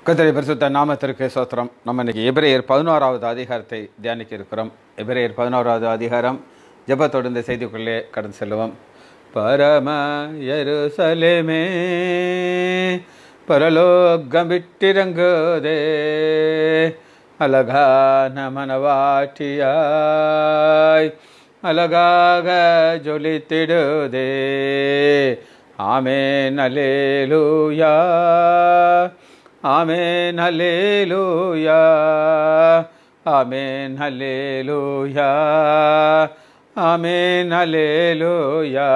கத்தரை பரிசுத்த நாமத்திற்கு சோத்திரம் நம்ம இன்னைக்கு எபிரேயர் பதினோராவது அதிகாரத்தை தியானிக்க இருக்கிறோம் எபிரேயர் பதினோராவது அதிகாரம் ஜெபத்தோடு இந்த செய்திக்குள்ளே கடந்து செல்லுவோம் பரம எருசலேமே பரலோகம் விட்டிறங்குதே அழகான மனவாட்டியாய் அழகாக ஜொலித்திடுதே ஆமேன் அலேலூயா ஆமேன் ஹல்லேலூயா ஆமேன் ஹல்லேலூயா ஆமேன் ஹல்லேலூயா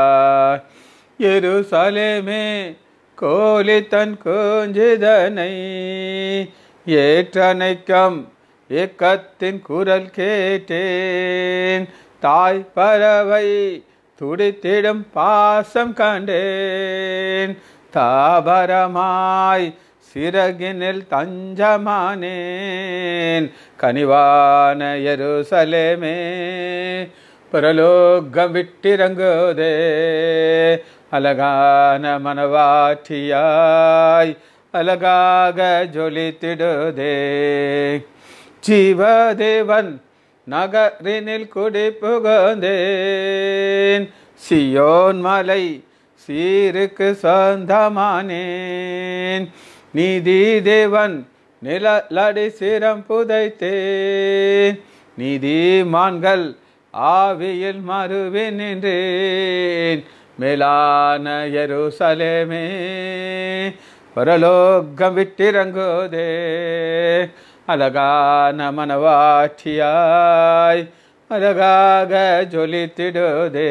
எருசலேமே கோலி தன் குஞ்சிதனை ஏற்றனைக்கம் ஏக்கத்தின் குரல் கேட்டேன் தாய் பறவை துடித்திடும் பாசம் கண்டேன் தாபரமாய் சிறகினில் தஞ்சமானேன் கனிவான எருசலேமே பரலோகம் விட்டிறங்குதே அழகான மனவாட்டியாய் அழகாக ஜொலித்திடுதே ஜீவதேவன் நகரினில் குடி புகந்தேன் சியோன் மலை சீருக்கு சொந்தமானேன் நீதி தேவன் நிழலடி சிரம் புதைத்தேன் நீதிமான்கள் ஆவியில் மறுவி நின்றேன் மேலான எருசலேமே பரலோகம் விட்டிறங்குதே அழகான மனவாட்சியாய் அழகாக ஜொலித்திடுதே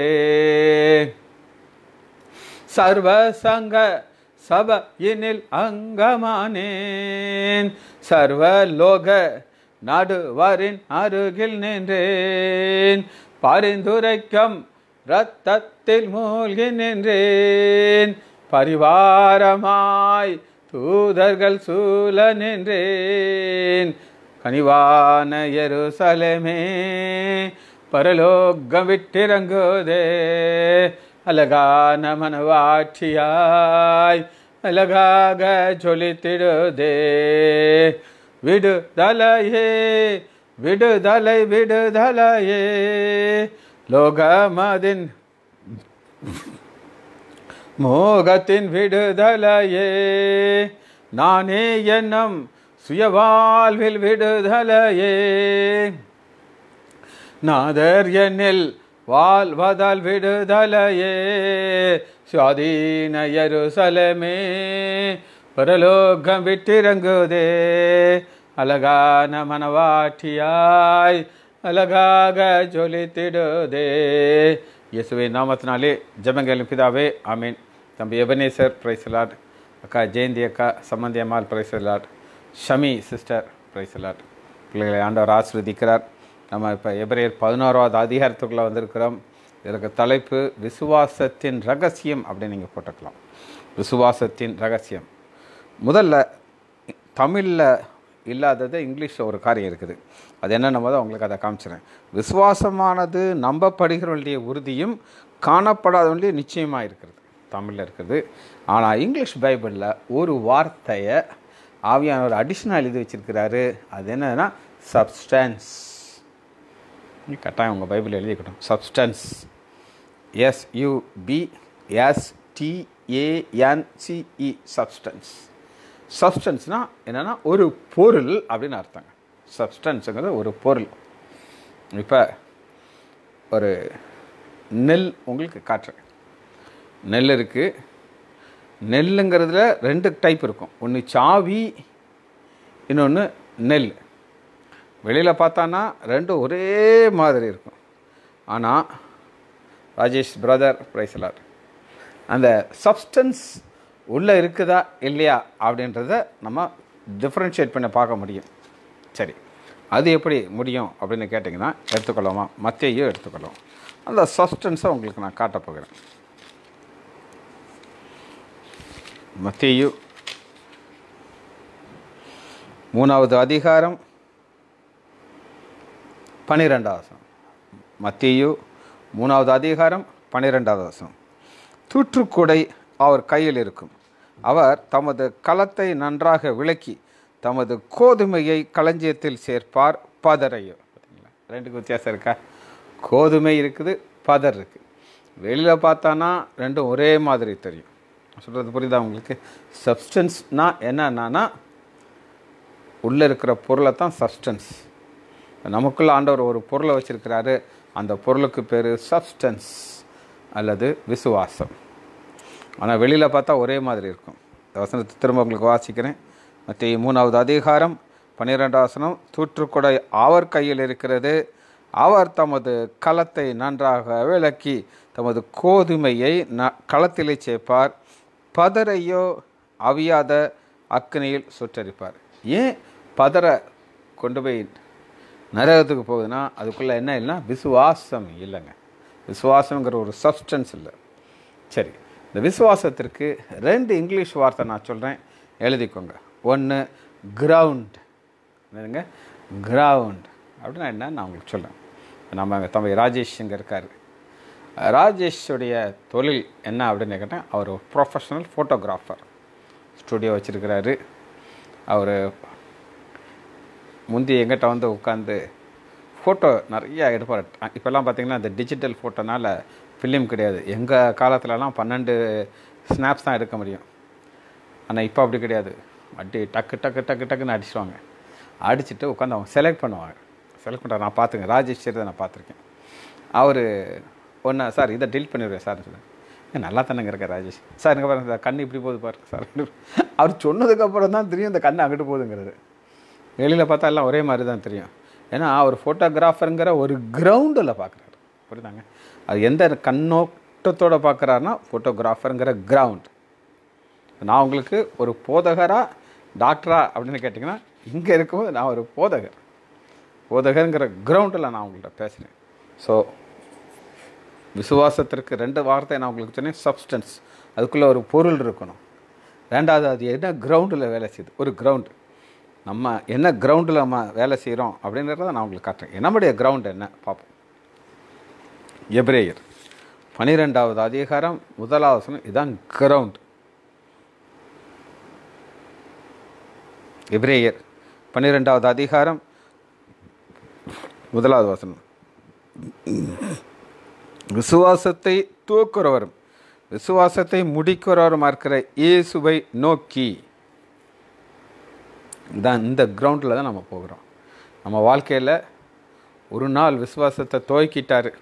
சர்வ சங்க சபையினில் அங்கமானேன் சர்வலோக நடுவரின் அருகில் நின்றேன் பரிந்துரைக்கும் இரத்தத்தில் மூழ்கி நின்றேன் பரிவாரமாய் தூதர்கள் சூழ நின்றேன் கனிவான எருசலமே பரலோகம் விட்டிறங்குதே அழகான மனவாட்சியாய் அழகாக ஜொலித்திடுதே விடுதலையே விடுதலை விடுதலையே லோகமதின் மோகத்தின் விடுதலையே நானே என்னும் சுயவாழ்வில் விடுதலையே நாதர் என்னில் வாழ்வதால் விடுதலையே சுவாதீன எருசலமே பரலோகம் விட்டிறங்குதே அழகான மனவாட்டியாய் அழகாக ஜொலித்திடுதே இயேசுவை நாமத்தினாலே ஜபங்களின் பிதாவே ஆமீன் தம்பி எபனேசர் பிரைசலாட் அக்கா ஜெயந்தி அக்கா சம்மந்தி அம்மாள் பிரைசலாட் ஷமி சிஸ்டர் பிரைசலாட் பிள்ளைகளை ஆண்டவர் ஆசிர்வதிக்கிறார் நம்ம இப்போ எபிரேயர் பதினோராவது அதிகாரத்துக்குள்ளே வந்திருக்கிறோம் இதற்கு தலைப்பு விசுவாசத்தின் ரகசியம் அப்படின்னு நீங்கள் போட்டுக்கலாம் விசுவாசத்தின் ரகசியம் முதல்ல தமிழில் இல்லாதது இங்கிலீஷில் ஒரு காரியம் இருக்குது அது என்னென்ன போது உங்களுக்கு அதை காமிச்சிடுறேன் விசுவாசமானது நம்பப்படுகிறவனுடைய உறுதியும் காணப்படாதவனுடைய நிச்சயமாக இருக்கிறது தமிழில் இருக்குது ஆனால் இங்கிலீஷ் பைபிளில் ஒரு வார்த்தையை ஆவியான ஒரு அடிஷ்னல் எழுதி வச்சிருக்கிறாரு அது என்னன்னா சப்ஸ்டன்ஸ் கட்டாயம் உங்கள் பைபிள் எழுதிக்கட்டும் சப்ஸ்டன்ஸ் எஸ்யூபி எஸ்டிஏஎன்சிஇ சப்ஸ்டன்ஸ் சப்ஸ்டன்ஸ்னால் என்னென்னா ஒரு பொருள் அப்படின்னு அர்த்தங்க சப்ஸ்டன்ஸுங்கிறது ஒரு பொருள் இப்போ ஒரு நெல் உங்களுக்கு காட்டுறேன் நெல் இருக்குது நெல்லுங்கிறதுல ரெண்டு டைப் இருக்கும் ஒன்று சாவி இன்னொன்று நெல் வெளியில் பார்த்தானா ரெண்டும் ஒரே மாதிரி இருக்கும் ஆனால் ராஜேஷ் பிரதர் பிரைசலார் அந்த சப்ஸ்டன்ஸ் உள்ளே இருக்குதா இல்லையா அப்படின்றத நம்ம டிஃப்ரென்ஷியேட் பண்ண பார்க்க முடியும் சரி அது எப்படி முடியும் அப்படின்னு கேட்டிங்கன்னா எடுத்துக்கொள்ளாமா மத்தையும் எடுத்துக்கொள்ளும் அந்த சப்ஸ்டன்ஸை உங்களுக்கு நான் காட்ட போகிறேன் மத்தேயு மூணாவது அதிகாரம் பன்னிரெண்டாவது வசனம் மத்தேயு மூணாவது அதிகாரம் பன்னிரெண்டாவது வசனம் தூற்றுக்குடை அவர் கையில் இருக்கும் அவர் தமது களத்தை நன்றாக விளக்கி தமது கோதுமையை களஞ்சியத்தில் சேர்ப்பார் பதரையோ பார்த்தீங்களா ரெண்டுக்கு வித்தியாசம் இருக்கா கோதுமை இருக்குது பதர் இருக்குது வெளியில் பார்த்தானா ரெண்டும் ஒரே மாதிரி தெரியும் சொல்கிறது புரியுதா உங்களுக்கு சப்ஸ்டன்ஸ்னா என்னன்னா உள்ளே இருக்கிற பொருளை தான் சப்ஸ்டன்ஸ் நமக்குள்ள ஆண்டவர் ஒரு பொருளை வச்சிருக்கிறாரு அந்த பொருளுக்கு பேர் சப்ஸ்டன்ஸ் அல்லது விசுவாசம் ஆனால் வெளியில் பார்த்தா ஒரே மாதிரி இருக்கும் இந்த வசனத்தை திரும்ப உங்களுக்கு வாசிக்கிறேன் மத்திய மூணாவது அதிகாரம் பன்னிரெண்டாம் வசனம் தூற்றுக்குடை அவர் கையில் இருக்கிறது அவர் தமது களத்தை நன்றாக விளக்கி தமது கோதுமையை ந களத்திலே சேர்ப்பார் பதரையோ அவியாத அக்னியில் சுட்டரிப்பார் ஏன் பதரை கொண்டு போய் நரகத்துக்கு போகுதுன்னா அதுக்குள்ளே என்ன இல்லைன்னா விசுவாசம் இல்லைங்க விசுவாசங்கிற ஒரு சப்ஸ்டன்ஸ் இல்லை சரி இந்த விசுவாசத்திற்கு ரெண்டு இங்கிலீஷ் வார்த்தை நான் சொல்கிறேன் எழுதிக்கோங்க ஒன்று கிரவுண்ட் என்னதுங்க கிரவுண்ட் அப்படின்னா என்ன நான் உங்களுக்கு சொல்கிறேன் நம்ம தம்பி ராஜேஷ் இங்கே இருக்கார் ராஜேஷுடைய தொழில் என்ன அப்படின்னு கேட்டேன் அவர் ஒரு ப்ரொஃபஷனல் ஃபோட்டோகிராஃபர் ஸ்டுடியோ வச்சுருக்கிறாரு அவர் முந்தி எங்கிட்ட வந்து உட்காந்து ஃபோட்டோ நிறையா எடுப்பார் இப்போல்லாம் பார்த்தீங்கன்னா இந்த டிஜிட்டல் ஃபோட்டோனால ஃபிலிம் கிடையாது எங்கள் காலத்துலலாம் பன்னெண்டு ஸ்னாப்ஸ் தான் எடுக்க முடியும் ஆனால் இப்போ அப்படி கிடையாது அடி டக்கு டக்கு டக்கு டக்குன்னு அடிச்சிடுவாங்க அடிச்சுட்டு உட்காந்து அவங்க செலக்ட் பண்ணுவாங்க செலக்ட் பண்ணுறாங்க நான் பார்த்துங்க ராஜேஷ் சேரதை நான் பார்த்துருக்கேன் அவர் ஒன்று சார் இதை டீல் பண்ணிடுவேன் சார் சொல்லுவேன் நல்லா தானேங்க இருக்க ராஜேஷ் சார் இங்கே பாருங்க சார் கண் இப்படி போகுது பாருங்க சார் அவர் சொன்னதுக்கப்புறம் தான் தெரியும் இந்த கண் அங்கிட்டு போகுதுங்கிறது வெளியில் பார்த்தா எல்லாம் ஒரே மாதிரி தான் தெரியும் ஏன்னா அவர் ஃபோட்டோகிராஃபருங்கிற ஒரு கிரவுண்டில் பார்க்குறாரு புரியுதாங்க அது எந்த கண்ணோட்டத்தோடு பார்க்குறாருன்னா ஃபோட்டோகிராஃபருங்கிற கிரவுண்ட் நான் உங்களுக்கு ஒரு போதகரா டாக்டரா அப்படின்னு கேட்டிங்கன்னா இங்கே இருக்கும்போது நான் ஒரு போதகர் போதகருங்கிற கிரவுண்டில் நான் உங்கள்கிட்ட பேசுகிறேன் ஸோ விசுவாசத்திற்கு ரெண்டு வார்த்தை நான் உங்களுக்கு சொன்னேன் சப்ஸ்டன்ஸ் அதுக்குள்ளே ஒரு பொருள் இருக்கணும் ரெண்டாவது அது என்ன கிரவுண்டில் வேலை செய்யுது ஒரு கிரவுண்டு நம்ம என்ன கிரவுண்டில் நம்ம வேலை செய்கிறோம் அப்படின்றத நான் உங்களுக்கு காட்டுறேன் நம்முடைய கிரவுண்ட் என்ன பார்ப்போம் எப்ரேயர் பனிரெண்டாவது அதிகாரம் முதலாவது வசனம் இதுதான் கிரவுண்ட் எப்ரேயர் பன்னிரெண்டாவது அதிகாரம் முதலாவது வசனம் விசுவாசத்தை தூக்குறவரும் விசுவாசத்தை முடிக்கிறவரும் இருக்கிற இயேசுவை நோக்கி தான் இந்த கிரவுண்டில் தான் நம்ம போகிறோம் நம்ம வாழ்க்கையில் ஒரு நாள் விசுவாசத்தை துவக்கிட்டார்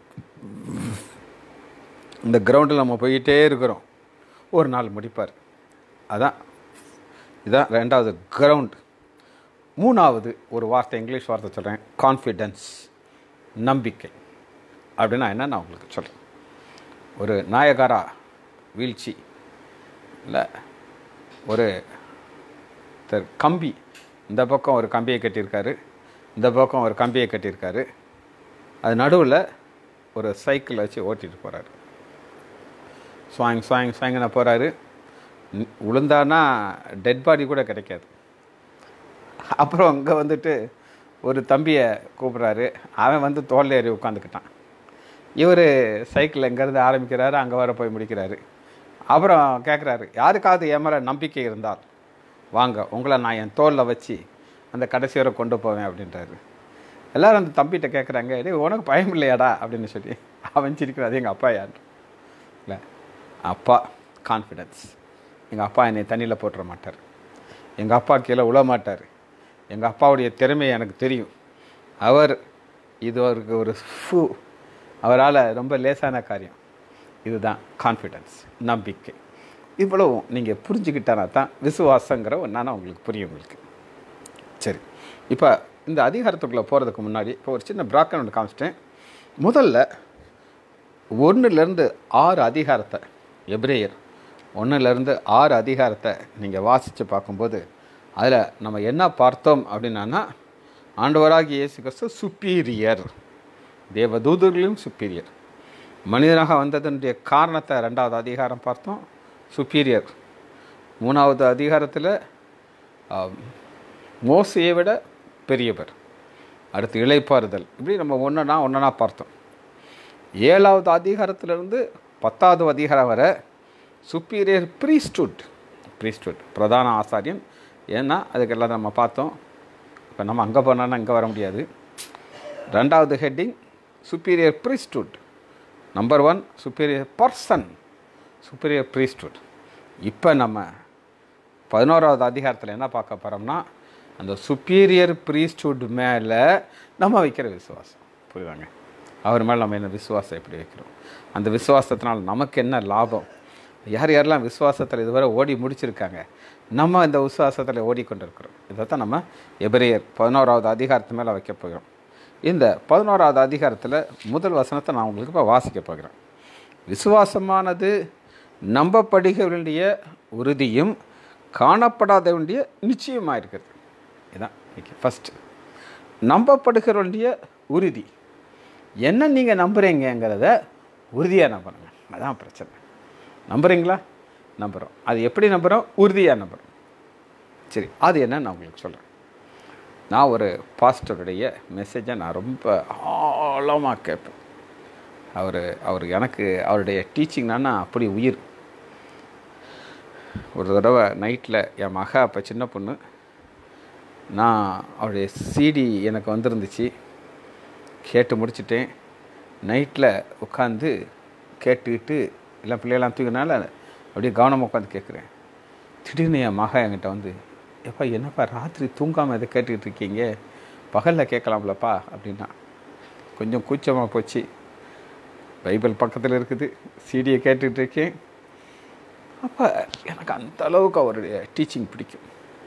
இந்த கிரவுண்டில் நம்ம போயிட்டே இருக்கிறோம் ஒரு நாள் முடிப்பார் அதான் இதான் ரெண்டாவது கிரவுண்ட் மூணாவது ஒரு வார்த்தை இங்கிலீஷ் வார்த்தை சொல்கிறேன் கான்ஃபிடென்ஸ் நம்பிக்கை அப்படின்னா என்ன நான் உங்களுக்கு சொல்கிறேன் ஒரு நாயகாரா வீழ்ச்சி இல்லை ஒரு தர் கம்பி இந்த பக்கம் ஒரு கம்பியை கட்டியிருக்காரு இந்த பக்கம் ஒரு கம்பியை கட்டியிருக்காரு அது நடுவில் ஒரு சைக்கிள் வச்சு ஓட்டிகிட்டு போகிறாரு ஸ்வாங் ஸ்வாங் ஸ்வாங்கன்னு போகிறாரு விழுந்தானா டெட் பாடி கூட கிடைக்காது அப்புறம் அங்கே வந்துட்டு ஒரு தம்பியை கூப்பிட்றாரு அவன் வந்து தோல் ஏறி உட்காந்துக்கிட்டான் இவர் சைக்கிள் எங்கேருந்து ஆரம்பிக்கிறாரு அங்கே வர போய் முடிக்கிறாரு அப்புறம் கேட்குறாரு யாருக்காவது என் மேலே நம்பிக்கை இருந்தால் வாங்க உங்களை நான் என் தோலில் வச்சு அந்த கடைசி வரை கொண்டு போவேன் அப்படின்றாரு எல்லோரும் அந்த தம்பிகிட்ட கேட்குறாங்க டேய் உனக்கு பயம் இல்லையாடா அப்படின்னு சொல்லி அவன் சிரிக்கிறாரு எங்கள் அப்பா யார் இல்லை அப்பா கான்ஃபிடென்ஸ் எங்கள் அப்பா என்னை தண்ணியில் போட்டுற மாட்டார் எங்கள் அப்பா கீழே உழ மாட்டார் எங்கள் அப்பாவுடைய திறமை எனக்கு தெரியும் அவர் இது அவருக்கு ஒரு ஃபு அவரால் ரொம்ப லேசான காரியம் இதுதான் கான்ஃபிடென்ஸ் நம்பிக்கை இவ்வளவும் நீங்கள் புரிஞ்சுக்கிட்டானா தான் விசுவாசங்கிற ஒன்றான உங்களுக்கு புரியும் உங்களுக்கு சரி இப்போ இந்த அதிகாரத்துக்குள்ளே போகிறதுக்கு முன்னாடி இப்போ ஒரு சின்ன பிராக்கன் ஒன்று காமிச்சிட்டேன் முதல்ல ஒன்றுலேருந்து ஆறு அதிகாரத்தை எப்ரேயர் ஒன்றுலேருந்து ஆறு அதிகாரத்தை நீங்கள் வாசித்து பார்க்கும்போது அதில் நம்ம என்ன பார்த்தோம் அப்படின்னா ஆண்டவராகி இயேசு கிறிஸ்து சுப்பீரியர் தேவதூதர்களும் சுப்பீரியர் மனிதனாக வந்ததனுடைய காரணத்தை ரெண்டாவது அதிகாரம் பார்த்தோம் சுப்பீரியர் மூணாவது அதிகாரத்தில் மோசையை விட பெரியவர் அடுத்து இளைப்பாறுதல் இப்படி நம்ம ஒன்றுனா ஒன்றா பார்த்தோம் ஏழாவது அதிகாரத்திலிருந்து பத்தாவது அதிகாரம் வரை சுப்பீரியர் ப்ரீஸ்டுட் priesthood பிரதான ஆசாரியன் ஏன்னா அதுக்கெல்லாம் நம்ம பார்த்தோம் இப்போ நம்ம அங்கே போனோன்னா இங்கே வர முடியாது ரெண்டாவது heading superior priesthood number one superior person superior priesthood இப்போ நம்ம பதினோராவது அதிகாரத்தில் என்ன பார்க்க போகிறோம்னா அந்த சுப்பீரியர் priesthood மேலே நம்ம வைக்கிற விசுவாசம் புரியுதாங்க அவர் மேலே நம்ம என்ன விசுவாசம் எப்படி வைக்கிறோம் அந்த விசுவாசத்தினால் நமக்கு என்ன லாபம் யார் யாரெல்லாம் விசுவாசத்தில் இதுவரை ஓடி முடிச்சிருக்காங்க நம்ம இந்த விசுவாசத்தில் ஓடிக்கொண்டிருக்கிறோம் இதை தான் நம்ம எபிரேயர் பதினோராவது அதிகாரத்து மேலே வைக்க போகிறோம் இந்த பதினோராவது அதிகாரத்தில் முதல் வசனத்தை நான் உங்களுக்கு இப்போ வாசிக்க போகிறேன் விசுவாசமானது நம்பப்படுக வேண்டிய உறுதியும் காணப்படாத வேண்டிய நிச்சயமாக இருக்கிறது இதுதான் இன்னைக்கு ஃபஸ்ட்டு நம்பப்படுகிற வேண்டிய உறுதி என்ன நீங்கள் நம்புறீங்கங்கிறத உறுதியாக நம்புறேங்க அதான் பிரச்சனை நம்புறீங்களா நம்புகிறோம் அது எப்படி நம்புகிறோம் உறுதியாக நம்புகிறோம் சரி அது என்ன நான் உங்களுக்கு சொல்கிறேன் நான் ஒரு பாஸ்டருடைய மெசேஜை நான் ரொம்ப ஆழமாக கேட்பேன் அவர் அவர் எனக்கு அவருடைய டீச்சிங்னா அப்படி உயிர் ஒரு தடவை நைட்டில் என் மகா அப்போ சின்ன பொண்ணு நான் அவருடைய சிடி எனக்கு வந்திருந்துச்சு கேட்டு முடிச்சிட்டேன் நைட்டில் உட்காந்து கேட்டுக்கிட்டு எல்லாம் பிள்ளைகளாம் தூங்கினால அப்படியே கவனமாக உட்காந்து கேட்குறேன் திடீர்னு என் மகா என்கிட்ட வந்து எப்பா என்னப்பா ராத்திரி தூங்காமல் இதை கேட்டுக்கிட்டு இருக்கீங்க பகலில் கேட்கலாம்லப்பா அப்படின்னா கொஞ்சம் கூச்சமாக போச்சு பைபிள் பக்கத்தில் இருக்குது சிடியை கேட்டுக்கிட்டு இருக்கேன் அப்போ எனக்கு அந்த அளவுக்கு அவருடைய டீச்சிங் பிடிக்கும்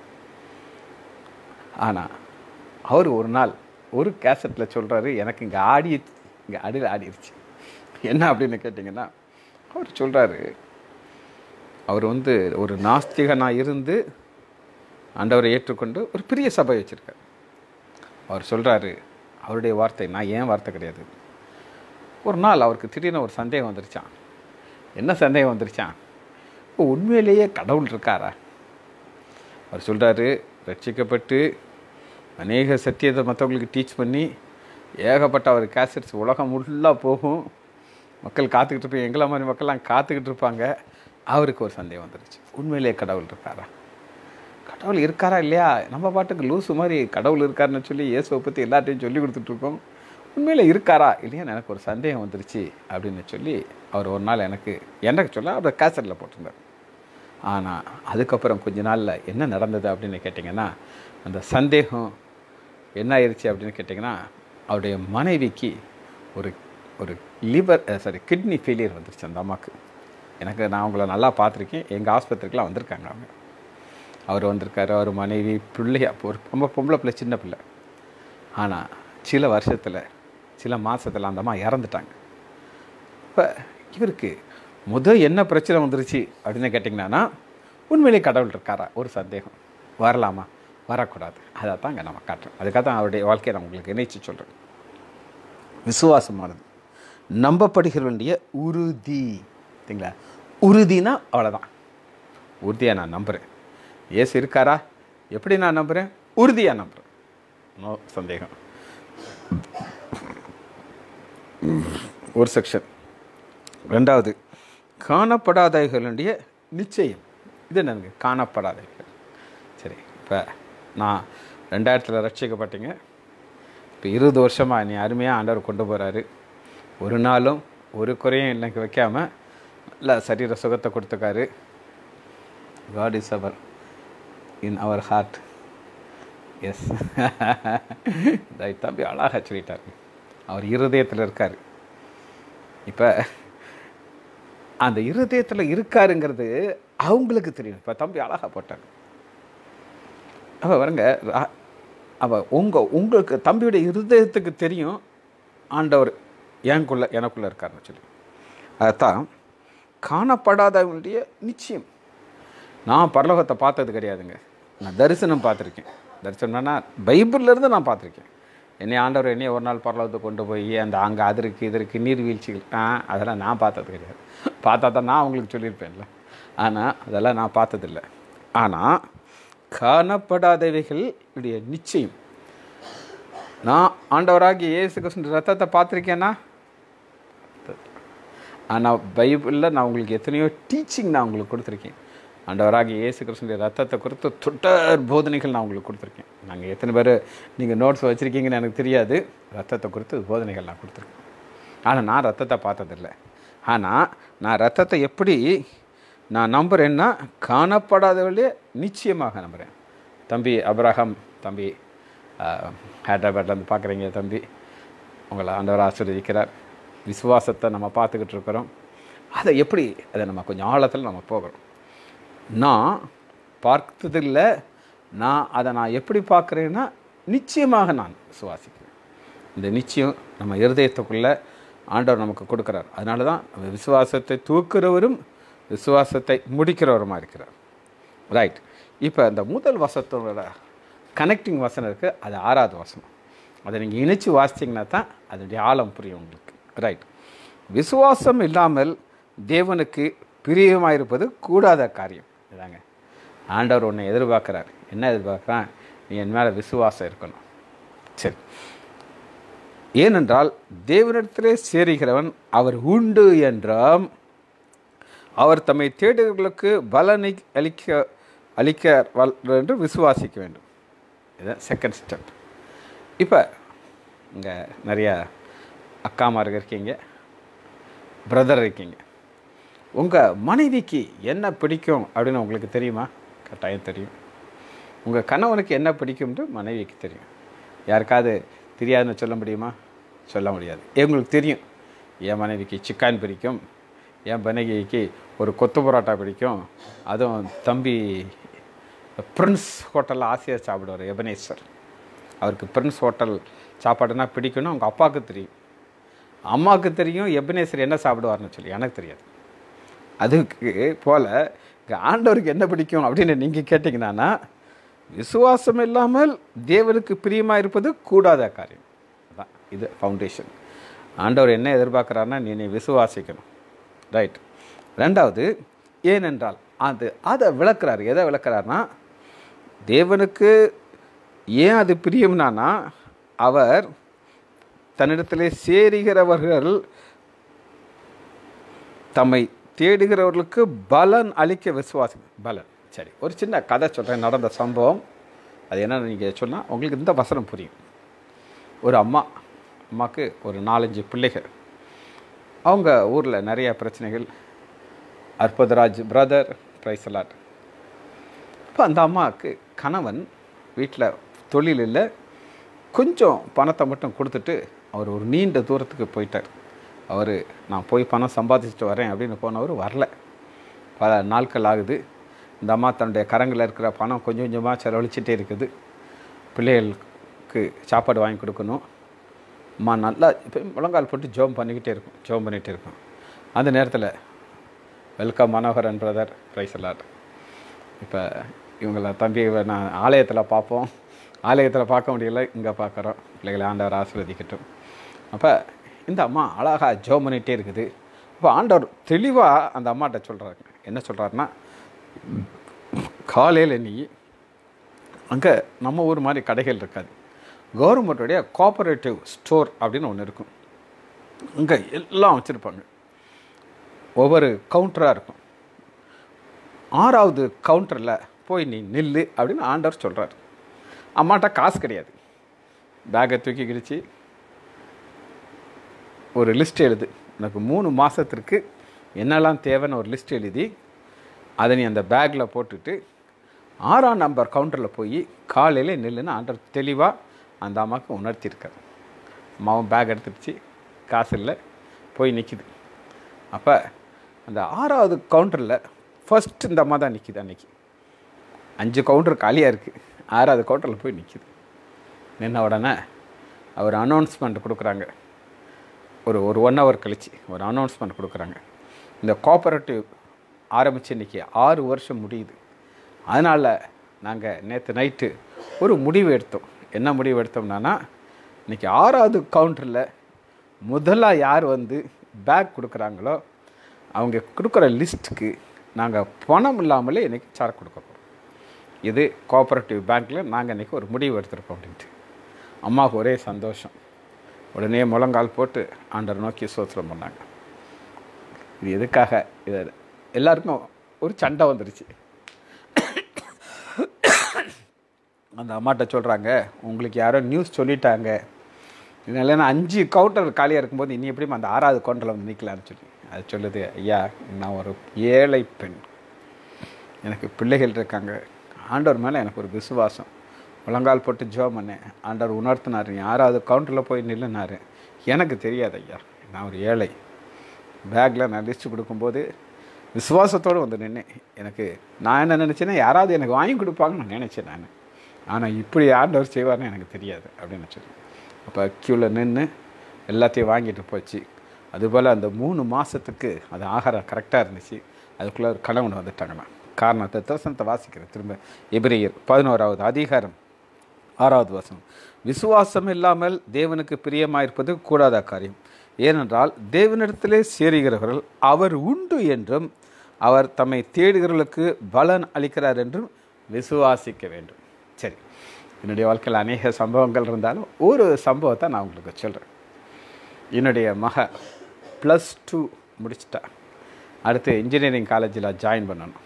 ஆனால் அவர் ஒரு நாள் ஒரு கேசட்டில் சொல்கிறாரு எனக்கு இங்கே ஆடி இங்கே அடியில் ஆடிருச்சு என்ன அப்படின்னு கேட்டிங்கன்னா அவர் சொல்கிறாரு அவர் வந்து ஒரு நாஸ்திகனாக இருந்து ஆண்டவரை ஏற்றுக்கொண்டு ஒரு பெரிய சபை வச்சுருக்கார் அவர் சொல்கிறாரு அவருடைய வார்த்தை நான் ஏன் வார்த்தை கிடையாது ஒரு நாள் அவருக்கு திடீர்னு ஒரு சந்தேகம் வந்துருச்சான் என்ன சந்தேகம் வந்துருச்சான் இப்போ உண்மையிலேயே கடவுள் இருக்காரா அவர் சொல்கிறாரு ரட்சிக்கப்பட்டு அநேக சத்தியத்தை மற்றவங்களுக்கு டீச் பண்ணி ஏகப்பட்ட அவர் கேசட்ஸ் உலகம் ஃபுல்லாக போகும் மக்கள் காத்துக்கிட்டு இருப்பாங்க எங்களை மாதிரி மக்கள்லாம் காத்துக்கிட்டு இருப்பாங்க அவருக்கு ஒரு சந்தேகம் வந்துருச்சு உண்மையிலேயே கடவுள் இருக்காரா கடவுள் இருக்காரா இல்லையா நம்ம பாட்டுக்கு லூசு மாதிரி கடவுள் இருக்காருன்னு சொல்லி இயேசுவை பற்றி எல்லாத்தையும் சொல்லி கொடுத்துட்ருக்கோம் உண்மையில் இருக்காரா இல்லையா எனக்கு ஒரு சந்தேகம் வந்துருச்சு அப்படின்னு சொல்லி அவர் ஒரு நாள் எனக்கு எனக்கு சொல்ல அவர் கேசட்டில் போட்டிருந்தார் ஆனால் அதுக்கப்புறம் கொஞ்ச நாளில் என்ன நடந்தது அப்படின்னு கேட்டிங்கன்னா அந்த சந்தேகம் என்ன ஆயிடுச்சு அப்படின்னு கேட்டிங்கன்னா அவருடைய மனைவிக்கு ஒரு ஒரு லிவர் சாரி கிட்னி ஃபெயிலியர் வந்துருச்சு அந்த அம்மாவுக்கு எனக்கு நான் அவங்கள நல்லா பார்த்துருக்கேன் எங்கள் ஆஸ்பத்திரிக்கெலாம் வந்திருக்காங்க அவங்க அவர் வந்திருக்காரு அவர் மனைவி பிள்ளையா ஒரு ரொம்ப பொம்பளை பிள்ளை சின்ன பிள்ளை ஆனால் சில வருஷத்தில் சில மாதத்தில் அந்த அம்மா இறந்துட்டாங்க இப்போ இவருக்கு முத என்ன பிரச்சனை வந்துருச்சு அப்படின்னு கேட்டிங்கன்னா உண்மையிலே கடவுள் இருக்காரா ஒரு சந்தேகம் வரலாமா வரக்கூடாது அதை தான் இங்கே நம்ம காட்டுறோம் அதுக்காக தான் அவருடைய வாழ்க்கையை நான் உங்களுக்கு இணைச்சு சொல்கிறேன் விசுவாசமானது நம்பப்படுகிற வேண்டிய உறுதி சரிங்களா உறுதினா அவ்வளோதான் உறுதியாக நான் நம்புகிறேன் ஏசு இருக்காரா எப்படி நான் நம்புகிறேன் உறுதியாக நம்புகிறேன் நோ சந்தேகம் ஒரு செக்ஷன் ரெண்டாவது காணப்படாதவைகளுடைய நிச்சயம் இது என்னங்க காணப்படாதவைகள் சரி இப்போ நான் ரெண்டாயிரத்தில் ரட்சிக்கப்பட்டீங்க இப்போ இருபது வருஷமாக என்னை அருமையாக ஆண்டவர் கொண்டு போகிறாரு ஒரு நாளும் ஒரு குறையும் எனக்கு வைக்காமல் நல்ல சரீர சுகத்தை கொடுத்துருக்காரு God is our in our heart yes தம்பி அழகாக சொல்லிட்டார் அவர் இருதயத்தில் இருக்கார் இப்போ அந்த இருதயத்தில் இருக்காருங்கிறது அவங்களுக்கு தெரியும் இப்போ தம்பி அழகாக போட்டாங்க அப்போ வருங்க அவ உங்கள் உங்களுக்கு தம்பியுடைய இருதயத்துக்கு தெரியும் ஆண்டவர் எனக்குள்ள எனக்குள்ளே இருக்காருன்னு சொல்லி அதைத்தான் காணப்படாதவங்களுடைய நிச்சயம் நான் பரலோகத்தை பார்த்தது கிடையாதுங்க நான் தரிசனம் பார்த்துருக்கேன் தரிசனம்னா பைபிள்லேருந்து நான் பார்த்துருக்கேன் என்னை ஆண்டவர் என்னைய ஒரு நாள் பரலோகத்தை கொண்டு போய் அந்த அங்கே அது இருக்குது இது இருக்குது நீர்வீழ்ச்சிகள் ஆ அதெல்லாம் நான் பார்த்தது கிடையாது பார்த்தா தான் நான் அவங்களுக்கு சொல்லியிருப்பேன்ல ஆனால் அதெல்லாம் நான் பார்த்ததில்லை ஆனால் காணப்படாதவைகளுடைய நிச்சயம் நான் ஆண்டவராகிய இயேசு கிருஷ்ணன் ரத்தத்தை பார்த்துருக்கேன்னா ஆனால் பைபிளில் நான் உங்களுக்கு எத்தனையோ டீச்சிங் நான் உங்களுக்கு கொடுத்துருக்கேன் ஆண்டவராகிய இயேசு கிருஷ்ணனுடைய ரத்தத்தை குறித்து தொடர் போதனைகள் நான் உங்களுக்கு கொடுத்துருக்கேன் நாங்கள் எத்தனை பேர் நீங்கள் நோட்ஸ் வச்சுருக்கீங்கன்னு எனக்கு தெரியாது ரத்தத்தை குறித்து போதனைகள் நான் கொடுத்துருக்கேன் ஆனால் நான் ரத்தத்தை பார்த்ததில்லை ஆனால் நான் ரத்தத்தை எப்படி நான் நம்புகிறேன்னா காணப்படாதவர்களே நிச்சயமாக நம்புகிறேன் தம்பி அப்ரஹாம் தம்பி ஆஹ், ஹைதராபாத்லேருந்து பார்க்குறீங்க தம்பி உங்களை ஆண்டவர் ஆசீர்வதிக்கிறார் விசுவாசத்தை நம்ம பார்த்துக்கிட்டு இருக்கிறோம் அதை எப்படி அதை நம்ம கொஞ்சம் ஆழத்தில் நம்ம போகிறோம் நான் பார்த்ததில்லை நான் அதை நான் எப்படி பார்க்குறேன்னா நிச்சயமாக நான் விசுவாசிக்கிறேன் இந்த நிச்சயம் நம்ம இருதயத்துக்குள்ளே ஆண்டவர் நமக்கு கொடுக்குறார் அதனால தான் நம்ம விசுவாசத்தை தூக்குறவரும் விசுவாசத்தை முடிக்கிறவருமா இருக்கிறார் ரைட் இப்போ இந்த முதல் வசத்தோட கனெக்டிங் வசனம் இருக்குது அது ஆறாவது வசனம் அதை நீங்கள் இணைச்சு வாசிச்சிங்கன்னா தான் அதனுடைய ஆழம் புரியும் உங்களுக்கு ரைட் விசுவாசம் இல்லாமல் தேவனுக்கு பிரியமாயிருப்பது கூடாத காரியம் இதாங்க ஆண்டவர் உன்னை எதிர்பார்க்குறார் என்ன எதிர்பார்க்குறான் நீ என் மேலே விசுவாசம் இருக்கணும் சரி ஏனென்றால் தேவனிடத்திலே சேருகிறவன் அவர் உண்டு என்றாம் அவர் தம்மை தேடுகிறவர்களுக்கு பலனை அளிக்க அளிக்க வல்ல என்று விசுவாசிக்க வேண்டும் இதுதான் செகண்ட் ஸ்டெப் இப்போ இங்கே நிறைய அக்காமார்கள் இருக்கீங்க பிரதர் இருக்கீங்க உங்கள் மனைவிக்கு என்ன பிடிக்கும் அப்படின்னு உங்களுக்கு தெரியுமா கட்டாயம் தெரியும் உங்கள் கணவனுக்கு என்ன பிடிக்கும்னு மனைவிக்கு தெரியும் யாருக்காவது தெரியாதுன்னு சொல்ல முடியுமா சொல்ல முடியாது உங்களுக்கு தெரியும் என் மனைவிக்கு சிக்கன் பிடிக்கும் என் மனைவிக்கு ஒரு கொத்து பரோட்டா பிடிக்கும் அதுவும் தம்பி பிரின்ஸ் ஹோட்டலில் ஆசையாக சாப்பிடுவார் எபனேஸ்வர் அவருக்கு பிரின்ஸ் ஹோட்டல் சாப்பாடுனா பிடிக்கும்னு அவங்க அப்பாவுக்கு தெரியும் அம்மாவுக்கு தெரியும் எபனேஸ்வர் என்ன சாப்பிடுவார்னு சொல்லி எனக்கு தெரியாது அதுக்கு போல் இங்கே ஆண்டவருக்கு என்ன பிடிக்கும் அப்படின்னு நீங்கள் கேட்டிங்கன்னா விசுவாசம் இல்லாமல் தேவனுக்கு பிரியமாக இருப்பது கூடாத காரியம் அதான் இது ஃபவுண்டேஷன் ஆண்டவர் என்ன எதிர்பார்க்குறாருன்னா நீ நீ விசுவாசிக்கணும் ரைட் ரெண்டாவது ஏனென்றால் அது அதை விளக்குறாரு எதை விளக்குறாருன்னா தேவனுக்கு ஏன் அது பிரியம்னானா அவர் தன்னிடத்திலே சேருகிறவர்கள் தம்மை தேடுகிறவர்களுக்கு பலன் அளிக்க விசுவாசி பலன் சரி ஒரு சின்ன கதை சொல்கிறேன் நடந்த சம்பவம் அது என்னன்னு நீங்கள் சொன்னால் உங்களுக்கு இந்த வசனம் புரியும் ஒரு அம்மா அம்மாவுக்கு ஒரு நாலஞ்சு பிள்ளைகள் அவங்க ஊரில் நிறைய பிரச்சனைகள் அற்புதராஜ் பிரதர் பிரைசலாட் இப்போ அந்த அம்மாவுக்கு கணவன் வீட்டில் தொழில் இல்லை கொஞ்சம் பணத்தை மட்டும் கொடுத்துட்டு அவர் ஒரு நீண்ட தூரத்துக்கு போயிட்டார் அவர் நான் போய் பணம் சம்பாதிச்சுட்டு வரேன் அப்படின்னு போனவர் வரல பல நாட்கள் ஆகுது இந்த அம்மா தன்னுடைய கரங்களில் இருக்கிற பணம் கொஞ்சம் கொஞ்சமாக செலவழிச்சிட்டே இருக்குது பிள்ளைகளுக்கு சாப்பாடு வாங்கி கொடுக்கணும் அம்மா நல்லா இப்போ முழங்கால் போட்டு ஜோம் பண்ணிக்கிட்டே இருக்கும் ஜோம் பண்ணிகிட்டே இருக்கும் அந்த நேரத்தில் வெல்கம் மனோகரன் பிரதர் பிரைஸ் அலாட் இப்போ இவங்கள தம்பி நான் ஆலயத்தில் பார்ப்போம் ஆலயத்தில் பார்க்க முடியல இங்கே பார்க்குறோம் பிள்ளைகளை ஆண்டவர் ஆசீர்வதிக்கட்டும் அப்போ இந்த அம்மா அழகாக ஜோம் பண்ணிகிட்டே இருக்குது அப்போ ஆண்டவர் தெளிவாக அந்த அம்மாட்ட சொல்கிறாங்க என்ன சொல்கிறாருன்னா காலையில் நீ அங்கே நம்ம ஊர் மாதிரி கடைகள் இருக்காது கவர்மெண்ட்டுடைய கோஆபரேட்டிவ் ஸ்டோர் அப்படின்னு ஒன்று இருக்கும் அங்கே எல்லாம் வச்சுருப்பாங்க ஒவ்வொரு கவுண்டராக இருக்கும் ஆறாவது கவுண்டரில் போய் நீ நில்லு அப்படின்னு ஆண்டவர் சொல்கிறார் அம்மாட்ட காசு கிடையாது பேக்கை தூக்கி கிடிச்சு ஒரு லிஸ்ட் எழுது எனக்கு மூணு மாதத்திற்கு என்னெல்லாம் தேவைன்னு ஒரு லிஸ்ட் எழுதி அதை நீ அந்த பேக்கில் போட்டுட்டு ஆறாம் நம்பர் கவுண்டரில் போய் காலையில் நில்லுன்னு ஆண்டவர் தெளிவாக அந்த அம்மாவுக்கு உணர்த்தியிருக்கார் அம்மாவும் பேக் எடுத்துடுச்சு காசு இல்லை போய் நிற்கிது அப்போ அந்த ஆறாவது கவுண்டரில் ஃபஸ்ட் இந்த அம்மா தான் நிற்கிது அன்றைக்கி அஞ்சு கவுண்டர் காலியாக இருக்குது ஆறாவது கவுண்டரில் போய் நிற்கிது நின்ன உடனே அவர் அனௌன்ஸ்மெண்ட் கொடுக்குறாங்க ஒரு ஒரு ஒன் ஹவர் கழிச்சு ஒரு அனௌன்ஸ்மெண்ட் கொடுக்குறாங்க இந்த கோஆபரேட்டிவ் ஆரம்பித்து இன்றைக்கி ஆறு வருஷம் முடியுது அதனால் நாங்கள் நேற்று நைட்டு ஒரு முடிவு எடுத்தோம் என்ன முடிவு எடுத்தோம்னா இன்றைக்கி ஆறாவது கவுண்டரில் முதலாக யார் வந்து பேக் கொடுக்குறாங்களோ அவங்க கொடுக்குற லிஸ்ட்டுக்கு நாங்கள் பணம் இல்லாமலே இன்றைக்கி சார் கொடுக்க போகிறோம் இது கோஆபரேட்டிவ் பேங்க்கில் நாங்கள் இன்றைக்கி ஒரு முடிவு எடுத்திருக்கோம் அப்படின்ட்டு அம்மாவுக்கு ஒரே சந்தோஷம் உடனே முழங்கால் போட்டு ஆண்டர் நோக்கி சோத்திரம் பண்ணாங்க இது எதுக்காக இது எல்லாருக்கும் ஒரு சண்டை வந்துருச்சு அந்த அம்மாட்ட சொல்கிறாங்க உங்களுக்கு யாரோ நியூஸ் சொல்லிட்டாங்க இல்லைன்னா அஞ்சு கவுண்டர் காலியாக இருக்கும்போது இனி எப்படியும் அந்த ஆறாவது கவுண்டரில் வந்து நிற்கலான்னு சொல்லி அது சொல்லுது ஐயா நான் ஒரு ஏழை பெண் எனக்கு பிள்ளைகள் இருக்காங்க ஆண்டவர் மேலே எனக்கு ஒரு விசுவாசம் முழங்கால் போட்டு ஜோம் பண்ணேன் ஆண்டவர் உணர்த்தினார் நீ ஆறாவது கவுண்டரில் போய் நில்லுனாரு எனக்கு தெரியாது ஐயா நான் ஒரு ஏழை பேக்கில் நான் லிஸ்ட்டு கொடுக்கும்போது விசுவாசத்தோடு வந்து நின்னேன் எனக்கு நான் என்ன நினச்சேன்னா யாராவது எனக்கு வாங்கி கொடுப்பாங்கன்னு நான் நினச்சேன் நான் ஆனால் இப்படி ஆண்டவர் செய்வார்னு எனக்கு தெரியாது அப்படின்னு சொல்லி அப்போ க்யூவில் நின்று எல்லாத்தையும் வாங்கிட்டு போச்சு அதுபோல் அந்த மூணு மாதத்துக்கு அது ஆகாரம் கரெக்டாக இருந்துச்சு அதுக்குள்ளே ஒரு கணவன் வந்துட்டாங்கண்ணா காரணத்தை தோசனத்தை வாசிக்கிறேன் திரும்ப எபிரியர் பதினோராவது அதிகாரம் ஆறாவது வசனம் விசுவாசம் இல்லாமல் தேவனுக்கு பிரியமாயிருப்பது கூடாத காரியம் ஏனென்றால் தேவனிடத்திலே சேருகிறவர்கள் அவர் உண்டு என்றும் அவர் தம்மை தேடுகிறவர்களுக்கு பலன் அளிக்கிறார் என்றும் விசுவாசிக்க வேண்டும் சரி என்னுடைய வாழ்க்கையில் அநேக சம்பவங்கள் இருந்தாலும் ஒரு சம்பவத்தை நான் உங்களுக்கு சொல்கிறேன் என்னுடைய மக ப்ளஸ் டூ முடிச்சிட்டா அடுத்து இன்ஜினியரிங் காலேஜில் ஜாயின் பண்ணணும்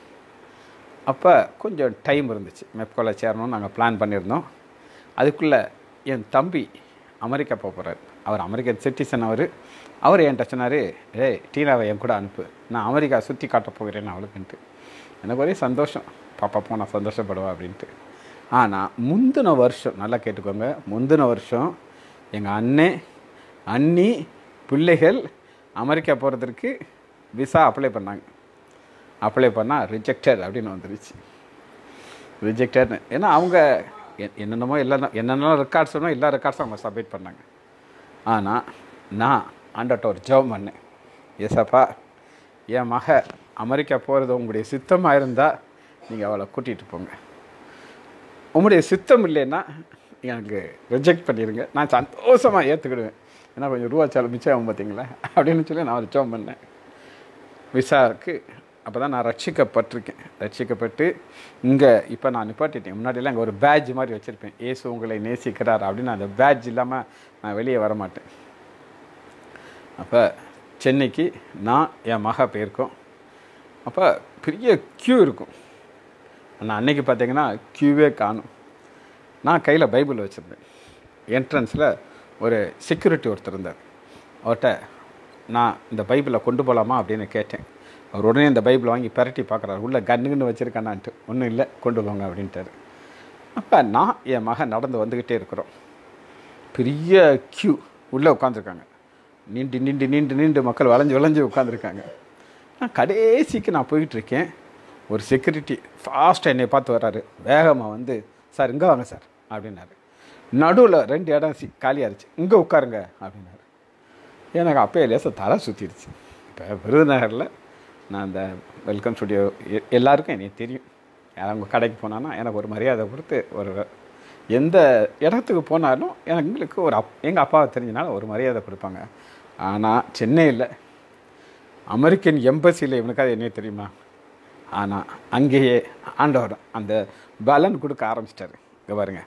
அப்போ கொஞ்சம் டைம் இருந்துச்சு மெப்கோவில் சேரணும்னு நாங்கள் பிளான் பண்ணியிருந்தோம் அதுக்குள்ளே என் தம்பி அமெரிக்கா போக போகிறார் அவர் அமெரிக்கன் சிட்டிசன் அவர் அவர் என்கிட்ட சொன்னார் ஏய் டீனாவை என் கூட அனுப்பு நான் அமெரிக்கா சுற்றி காட்ட போகிறேன் அவளுக்குன்ட்டு எனக்கு ஒரே சந்தோஷம் பாப்பா போ நான் சந்தோஷப்படுவேன் அப்படின்ட்டு ஆனால் முந்தின வருஷம் நல்லா கேட்டுக்கோங்க முந்தின வருஷம் எங்கள் அண்ணே அண்ணி பிள்ளைகள் அமெரிக்கா போகிறதுக்கு விசா அப்ளை பண்ணாங்க அப்ளை பண்ணால் ரிஜெக்டட் அப்படின்னு வந்துருச்சு ரிஜெக்டட்னு ஏன்னா அவங்க எ- என்னென்னமோ எல்லாம் என்னென்ன ரெக்கார்ட்ஸ் வேணும் எல்லா ரெக்கார்ட்ஸும் அவங்க சப்மிட் பண்ணாங்க ஆனால் நான் ஆண்டட்ட ஒரு ஜெபம் பண்ணேன் ஏசப்பா என் மக அமெரிக்கா போகிறது உங்களுடைய சித்தமாக இருந்தால் நீங்கள் அவளை கூட்டிகிட்டு போங்க உங்களுடைய சித்தம் இல்லைன்னா எனக்கு ரிஜெக்ட் பண்ணிடுங்க நான் சந்தோஷமாக ஏற்றுக்கிடுவேன் ஏன்னா கொஞ்சம் ரூபா சாலம் மிச்சம் ஆகும் பார்த்தீங்களா அப்படின்னு சொல்லி நான் ஒரு ஜெபம் பண்ணேன் விசாவுக்கு அப்போ தான் நான் ரட்சிக்கப்பட்டிருக்கேன் ரட்சிக்கப்பட்டு இங்கே இப்போ நான் நிப்பாட்டிட்டேன் முன்னாடியெல்லாம் அங்கே ஒரு பேட்ஜ் மாதிரி வச்சுருப்பேன் இயேசு உங்களை நேசிக்கிறார் அப்படின்னு அந்த பேட்ஜ் இல்லாமல் நான் வெளியே வர மாட்டேன் அப்போ சென்னைக்கு நான் என் மகா போயிருக்கோம் அப்போ பெரிய க்யூ இருக்கும் ஆனால் அன்னைக்கு பார்த்தீங்கன்னா க்யூவே காணும் நான் கையில் பைபிள் வச்சுருந்தேன் என்ட்ரன்ஸில் ஒரு செக்யூரிட்டி ஒருத்தர் இருந்தார் அவர்கிட்ட நான் இந்த பைபிளை கொண்டு போகலாமா அப்படின்னு கேட்டேன் அவர் உடனே இந்த பைபிளை வாங்கி பரட்டி பார்க்குறாரு உள்ளே கன்னுன்னு வச்சுருக்கானான்ட்டு ஒன்றும் இல்லை கொண்டு போங்க அப்படின்ட்டாரு அப்போ நான் என் மகன் நடந்து வந்துக்கிட்டே இருக்கிறோம் பெரிய க்யூ உள்ளே உட்காந்துருக்காங்க நீண்டு நீண்டு நீண்டு நீண்டு மக்கள் வளைஞ்சு வளைஞ்சு உட்காந்துருக்காங்க நான் கடைசிக்கு நான் போயிட்டுருக்கேன் ஒரு செக்யூரிட்டி ஃபாஸ்ட்டாக என்னை பார்த்து வர்றாரு வேகமாக வந்து சார் இங்கே வாங்க சார் அப்படின்னாரு நடுவில் ரெண்டு இடம் சி காலியாக இருந்துச்சு இங்கே உட்காருங்க அப்படின்னாரு எனக்கு அப்பயே லேசாக தலை சுற்றிடுச்சு இப்போ விருதுநகரில் நான் அந்த வெல்கம் ஸ்டுடியோ எல்லாருக்கும் எனக்கு தெரியும் அவங்க கடைக்கு போனான்னா எனக்கு ஒரு மரியாதை கொடுத்து ஒரு எந்த இடத்துக்கு போனாலும் எங்களுக்கு ஒரு அப் எங்கள் அப்பாவை தெரிஞ்சனால ஒரு மரியாதை கொடுப்பாங்க ஆனால் சென்னையில் அமெரிக்கன் எம்பசியில் இவனுக்காக என்ன தெரியுமா ஆனால் அங்கேயே ஆண்டவர் அந்த பலன் கொடுக்க ஆரம்பிச்சிட்டாரு இங்கே பாருங்க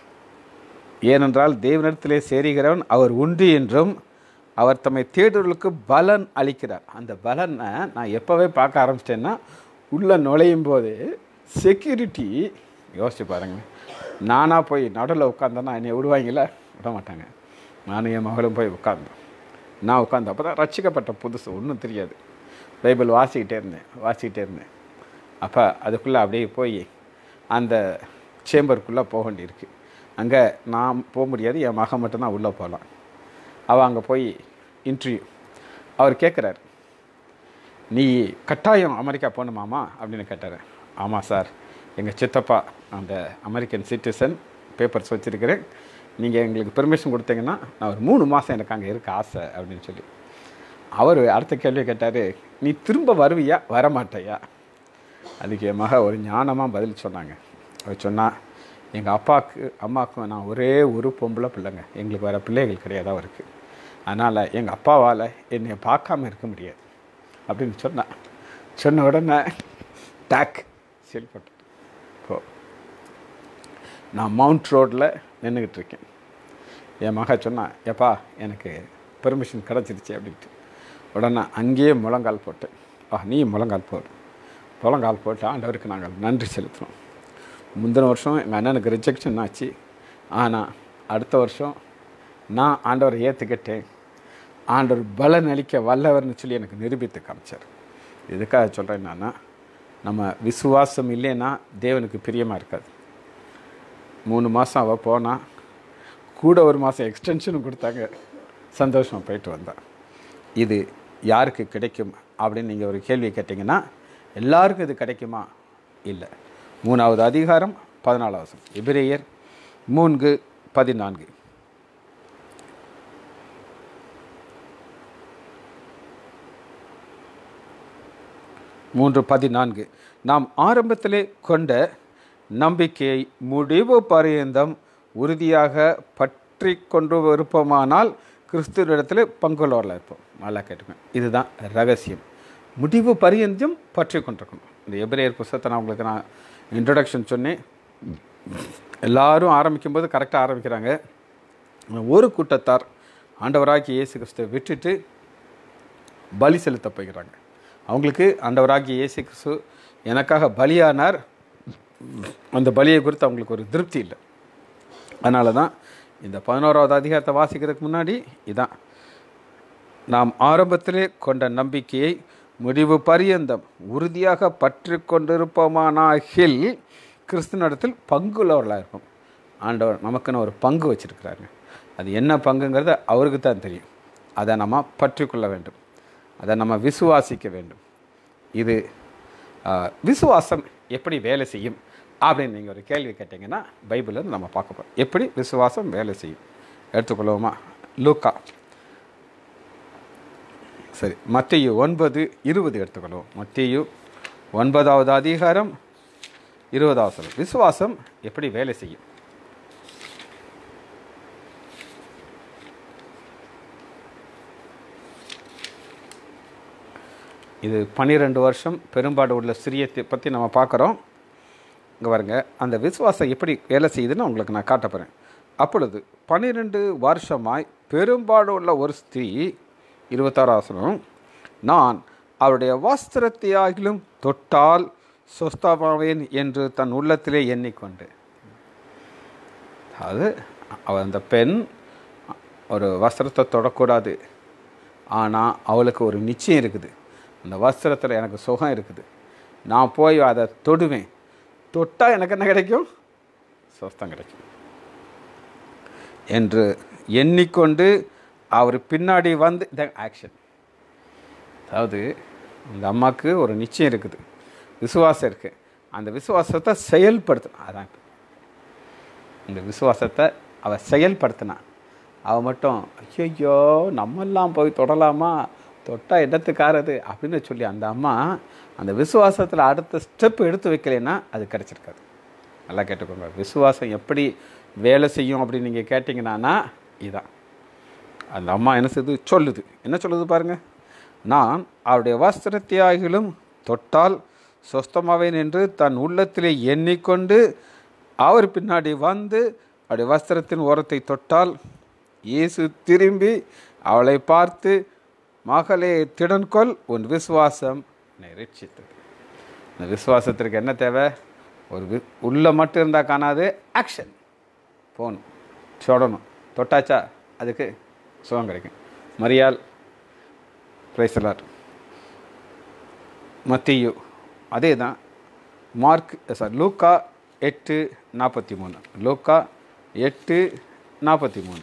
ஏனென்றால் தேவனிடத்திலே சேருகிறவன் அவர் உண்டு என்றும் அவர் தம்மை தேடுவர்களுக்கு பலன் அளிக்கிறார் அந்த பலனை நான் எப்போவே பார்க்க ஆரம்பிச்சிட்டேன்னா உள்ளே நுழையும் போது செக்யூரிட்டி யோசிச்சு பாருங்க நானாக போய் நடுவில் உட்காந்தேன்னா என்னை விடுவாங்களா விட மாட்டாங்க நானும் என் மகளும் போய் உட்காந்தோம் நான் உட்காந்து அப்போ தான் ரசிக்கப்பட்ட புதுசு ஒன்றும் தெரியாது பைபிள் வாசிக்கிட்டே இருந்தேன் வாசிக்கிட்டே இருந்தேன் அப்போ அதுக்குள்ளே அப்படியே போய் அந்த சேம்பருக்குள்ளே போக வேண்டியிருக்கு அங்கே நான் போக முடியாது என் மகன் மட்டும்தான் உள்ளே போகலாம் அவள் அங்கே போய் இன்டர்வியூ அவர் கேட்குறாரு நீ கட்டாயம் அமெரிக்கா போகணுமாமா அப்படின்னு கேட்டார் ஆமாம் சார் எங்கள் சித்தப்பா அந்த அமெரிக்கன் சிட்டிசன் பேப்பர்ஸ் வச்சுருக்கிறேன் நீங்கள் எங்களுக்கு பெர்மிஷன் கொடுத்தீங்கன்னா நான் ஒரு மூணு மாதம் எனக்கு அங்கே இருக்க ஆசை அப்படின்னு சொல்லி அவர் அடுத்த கேள்வி கேட்டார் நீ திரும்ப வருவியா வரமாட்டையா அதுக்கு என் மக ஒரு ஞானமாக பதில் சொன்னாங்க அவர் சொன்னா எங்கள் அப்பாவுக்கு அம்மாவுக்கும் நான் ஒரே ஒரு பொம்பளை பிள்ளைங்க எங்களுக்கு வேறு பிள்ளைகள் கிடையாது அவருக்கு அதனால் எங்கள் அப்பாவால் என்னை பார்க்காம இருக்க முடியாது அப்படின்னு சொன்னேன் சொன்ன உடனே டேக் செயல்பட்டு இப்போ நான் மவுண்ட் ரோட்டில் நின்றுக்கிட்டு இருக்கேன் என் மக சொன்னா ஏப்பா எனக்கு பெர்மிஷன் கிடச்சிருச்சு அப்படின்ட்டு உடனே அங்கேயே முழங்கால் போட்டேன் ஆ நீ முழங்கால் போடு முழங்கால் போட்டு ஆண்டவருக்கு நாங்கள் நன்றி செலுத்துகிறோம் முந்தின வருஷம் எங்கள் அண்ணனுக்கு ரிஜெக்ஷன் ஆச்சு ஆனால் அடுத்த வருஷம் நான் ஆண்டவரை ஏற்றுக்கிட்டேன் ஆண்டவர் பலன் அளிக்க வல்லவர்னு சொல்லி எனக்கு நிரூபித்து காமிச்சார் எதுக்காக சொல்கிறேன் என்னன்னா நம்ம விசுவாசம் இல்லைன்னா தேவனுக்கு பிரியமாக இருக்காது மூணு மாதம் அவள் போனால் கூட ஒரு மாதம் எக்ஸ்டென்ஷனும் கொடுத்தாங்க சந்தோஷம் போயிட்டு வந்தான் இது யாருக்கு கிடைக்கும் அப்படின்னு நீங்கள் ஒரு கேள்வி கேட்டிங்கன்னா எல்லாருக்கும் இது கிடைக்குமா இல்லை மூணாவது அதிகாரம் பதினாலாவது எபிரேயர் மூன்று பதினான்கு மூன்று பதினான்கு நாம் ஆரம்பத்திலே கொண்ட நம்பிக்கையை முடிவு பரியந்தம் உறுதியாக பற்றி கொண்டு இருப்போமானால் கிறிஸ்துவிடத்தில் பங்குள்ளவரில் இருப்போம் நல்லா கேட்டுக்கோங்க இதுதான் ரகசியம் முடிவு பரியந்தம் பற்றி கொண்டிருக்கணும் இந்த எபிரேயர் புஸ்தகத்தை நான் உங்களுக்கு நான் இன்ட்ரடக்ஷன் சொன்னேன் எல்லாரும் ஆரம்பிக்கும்போது கரெக்டாக ஆரம்பிக்கிறாங்க ஒரு கூட்டத்தார் ஆண்டவராகி இயேசு கிறிஸ்துவை விட்டுட்டு பலி செலுத்த போகிறாங்க அவங்களுக்கு ஆண்டவராகிய இயேசு கிறிஸ்து எனக்காக பலியானார் அந்த பலியை குறித்து அவங்களுக்கு ஒரு திருப்தி இல்லை அதனால தான் இந்த பதினோராவது அதிகாரத்தை வாசிக்கிறதுக்கு முன்னாடி இதான் நாம் ஆரம்பத்திலே கொண்ட நம்பிக்கையை முடிவு பரியந்தம் உறுதியாக பற்றி கொண்டிருப்போமானாகில் கிறிஸ்துவனிடத்தில் பங்குள்ளவர்களாக இருக்கும் ஆண்டவர் நமக்குன்னு ஒரு பங்கு வச்சிருக்கிறாங்க அது என்ன பங்குங்கிறது அவருக்கு தான் தெரியும் அதை நம்ம பற்றி கொள்ள வேண்டும் அதை நம்ம விசுவாசிக்க வேண்டும் இது ஆ, விசுவாசம் எப்படி வேலை செய்யும் அப்படின்னு நீங்கள் ஒரு கேள்வி கேட்டிங்கன்னா பைபிளில் நம்ம பார்க்க போகிறோம் எப்படி விசுவாசம் வேலை செய்யும் எடுத்துக்கொள்வோமா லூக்கா சரி மத்தியு ஒன்பது இருபது எடுத்துக்கொள்வோம் மத்தியு ஒன்பதாவது அதிகாரம் இருபதாவது சொல்லும் விசுவாசம் எப்படி வேலை செய்யும் இது பன்னிரெண்டு வருஷம் பெரும்பாடு உள்ள சிறியத்தை பற்றி நம்ம பார்க்குறோம் இங்கே பாருங்க அந்த விசுவாசம் எப்படி வேலை செய்யுதுன்னு உங்களுக்கு நான் காட்ட போகிறேன் அப்பொழுது பன்னிரெண்டு வருஷமாய் பெரும்பாடு உள்ள ஒரு ஸ்திரீ இருபத்தாறாசனம் நான் அவருடைய வஸ்திரத்தையாகிலும் தொட்டால் சொஸ்தமாவேன் என்று தன் உள்ளத்திலே எண்ணிக்கொண்டு அது அவ அந்த பெண் ஒரு வஸ்திரத்தை தொடக்கூடாது ஆனால் அவளுக்கு ஒரு நிச்சயம் இருக்குது அந்த வஸ்திரத்தில் எனக்கு சுகம் இருக்குது நான் போய் அதை தொடுவேன் தொட்டால் எனக்கு என்ன கிடைக்கும் சொஸ்தம் கிடைக்கும் என்று எண்ணிக்கொண்டு அவர் பின்னாடி வந்து த ஆக்ஷன் அதாவது இந்த அம்மாவுக்கு ஒரு நிச்சயம் இருக்குது விசுவாசம் இருக்குது அந்த விசுவாசத்தை செயல்படுத்தணும் அதான் இந்த விசுவாசத்தை அவள் செயல்படுத்தினா அவள் மட்டும் ஐயோ நம்மெல்லாம் போய் தொடலாமா தொட்டால் என்னத்துக்காரது அப்படின்னு சொல்லி அந்த அம்மா அந்த விசுவாசத்தில் அடுத்த ஸ்டெப் எடுத்து வைக்கலைன்னா அது கிடச்சிருக்காது நல்லா கேட்டுக்கோங்க விசுவாசம் எப்படி வேலை செய்யும் அப்படின்னு நீங்கள் கேட்டிங்கன்னா இதான் அந்த அம்மா என்ன செய்யுது சொல்லுது என்ன சொல்லுது பாருங்க நான் அவருடைய வஸ்திரத்தியாகிலும் தொட்டால் சொஸ்தமாவேன் என்று தன் உள்ளத்திலே எண்ணிக்கொண்டு அவர் பின்னாடி வந்து அவருடைய வஸ்திரத்தின் ஓரத்தை தொட்டால் இயேசு திரும்பி அவளை பார்த்து மகளே திடன்கொள் உன் விசுவாசம் நிறைச்சித்தது இந்த விசுவாசத்திற்கு என்ன தேவை ஒரு வி உள்ள மட்டும் இருந்தால் காணாது ஆக்ஷன் போகணும் தொடணும் தொட்டாச்சா அதுக்கு சுகம் கிடைக்கும் மரியாள் பிரைசலார் மத்தியு அதே தான் மார்க் சாரி லூக்கா எட்டு நாற்பத்தி மூணு லூக்கா எட்டு நாற்பத்தி மூணு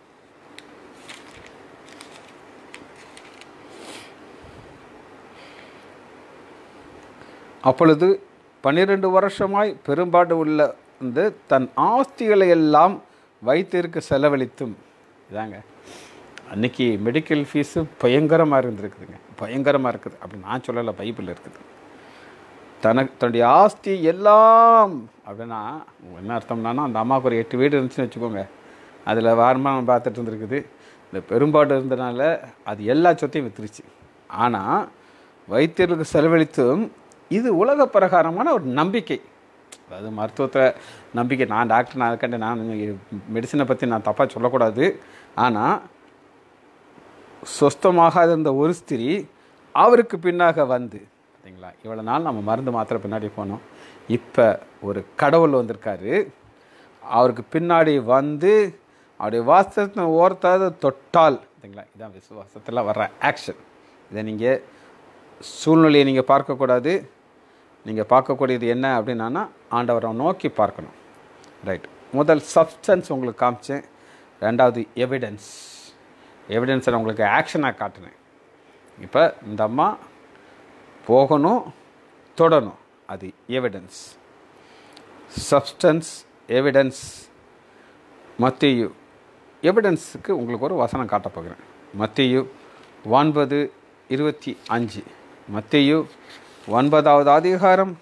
அப்பொழுது பன்னிரண்டு வருஷமாய் பெரும்பாடு உள்ள வந்து தன் ஆஸ்திகளை எல்லாம் வைத்திருக்க செலவழித்தும் இதாங்க அன்னைக்கு மெடிக்கல் ஃபீஸு பயங்கரமாக இருந்திருக்குதுங்க பயங்கரமாக இருக்குது அப்படி நான் சொல்லலை பைபிள் இருக்குது தனக்கு தன்னுடைய ஆஸ்தி எல்லாம் அப்படின்னா என்ன அர்த்தம்னா அந்த அம்மாவுக்கு ஒரு எட்டு வீடு இருந்துச்சுன்னு வச்சுக்கோங்க அதில் வாரமாக பார்த்துட்டு இருந்திருக்குது இந்த பெரும்பாடு இருந்தனால அது எல்லா சொத்தையும் வித்துருச்சு ஆனால் வைத்தியர்களுக்கு செலவழித்தும் இது உலக பிரகாரமான ஒரு நம்பிக்கை அதாவது மருத்துவத்தை நம்பிக்கை நான் டாக்டர் நான் அதுக்காண்டி நான் மெடிசனை பற்றி நான் தப்பாக சொல்லக்கூடாது ஆனால் சொஸ்தமாக இருந்த ஒரு ஸ்திரீ அவருக்கு பின்னாக வந்து பார்த்தீங்களா இவ்வளோ நாள் நம்ம மருந்து மாத்திரை பின்னாடி போனோம் இப்போ ஒரு கடவுள் வந்திருக்காரு அவருக்கு பின்னாடி வந்து அவருடைய வாசத்தை ஓரத்தாவது தொட்டால் சரிங்களா இதான் விசுவாசத்தில் வர்ற ஆக்ஷன் இதை நீங்கள் சூழ்நிலையை நீங்கள் பார்க்கக்கூடாது நீங்கள் பார்க்கக்கூடியது என்ன அப்படின்னா ஆண்டவரை நோக்கி பார்க்கணும் ரைட் முதல் சப்ஸ்டன்ஸ் உங்களுக்கு காமிச்சேன் ரெண்டாவது எவிடன்ஸ் எவிடன்ஸை நான் உங்களுக்கு ஆக்ஷனாக காட்டினேன் இப்போ இந்த அம்மா போகணும் தொடணும் அது எவிடன்ஸ் சப்ஸ்டன்ஸ் எவிடன்ஸ் மத்தியு எவிடன்ஸுக்கு உங்களுக்கு ஒரு வசனம் காட்டப் போகிறேன் மத்தியு ஒன்பது இருபத்தி அஞ்சு மத்தியு ஒன்பதாவது அதிகாரம்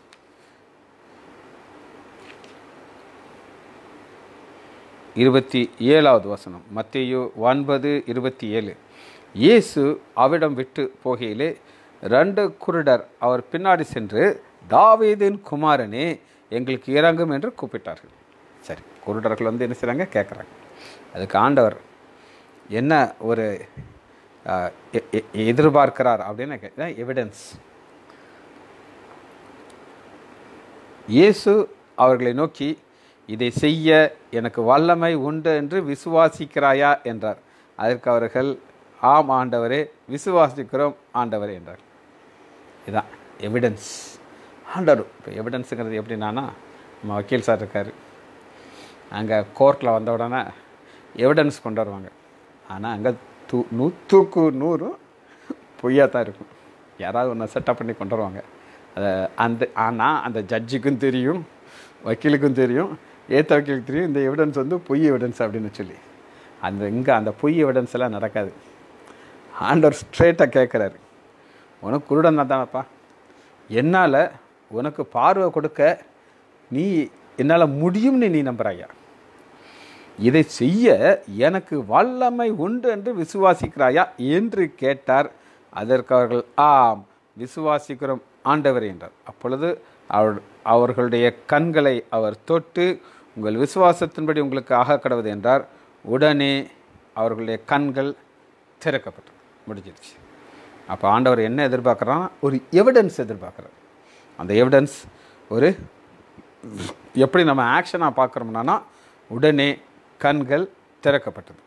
இருபத்தி ஏழாவது வசனம் மத்தேயு ஒன்பது இருபத்தி ஏழு இயேசு அவிடம் விட்டு போகையிலே ரெண்டு குருடர் அவர் பின்னாடி சென்று தாவீதின் குமாரனே எங்களுக்கு இறங்கும் என்று கூப்பிட்டார்கள் சரி குருடர்கள் வந்து என்ன செய்கிறாங்க கேட்குறாங்க அதுக்கு ஆண்டவர் என்ன ஒரு அஹ், எ- எ- எதிர்பார்க்கிறார் அப்படின்னு எவிடன்ஸ் இயேசு அவர்களை நோக்கி இதை செய்ய எனக்கு வல்லமை உண்டு என்று விசுவாசிக்கிறாயா என்றார் அதற்கு அவர்கள் ஆம் ஆண்டவரே விசுவாசிக்கிறோம் ஆண்டவரே என்றார் இதான் எவிடன்ஸ் ஆண்டவர் இப்போ எவிடன்ஸுங்கிறது எப்படின்னா நம்ம வக்கீல் சார் இருக்கார் அங்கே கோர்ட்டில் வந்த உடனே எவிடன்ஸ் கொண்டு வருவாங்க ஆனால் அங்கே தூ நூற்றுக்கு நூறும் பொய்யாக தான் இருக்கும் யாராவது ஒன்று செட்டப் பண்ணி கொண்டு வருவாங்க அதை அந்த ஆனால் அந்த ஜட்ஜுக்கும் தெரியும் வக்கீலுக்கும் தெரியும் ஏற்ற வக்கீலுக்கு தெரியும் இந்த எவிடன்ஸ் வந்து பொய் எவிடன்ஸ் அப்படின்னு சொல்லி அந்த இங்கே அந்த பொய் எவிடன்ஸ் எல்லாம் நடக்காது ஆண்டவர் ஸ்ட்ரெயிட்டாக கேட்குறாரு உனக்கு குருடன் தானப்பா என்னால் உனக்கு பார்வை கொடுக்க நீ என்னால் முடியும்னு நீ நம்புறாயா இதை செய்ய எனக்கு வல்லமை உண்டு என்று விசுவாசிக்கிறாயா என்று கேட்டார் அதற்கு அவர்கள் ஆம் விசுவாசிக்கிறோம் ஆண்டவர் என்றார் அப்பொழுது அவர் அவர்களுடைய கண்களை அவர் தொட்டு உங்கள் விசுவாசத்தின்படி உங்களுக்கு ஆக கடவுது என்றார் உடனே அவர்களுடைய கண்கள் திறக்கப்பட்டது முடிஞ்சிருச்சு அப்போ ஆண்டவர் என்ன எதிர்பார்க்குறான்னா ஒரு எவிடன்ஸ் எதிர்பார்க்குறார் அந்த எவிடன்ஸ் ஒரு எப்படி நம்ம ஆக்ஷனாக பார்க்குறோம்னா உடனே கண்கள் திறக்கப்பட்டது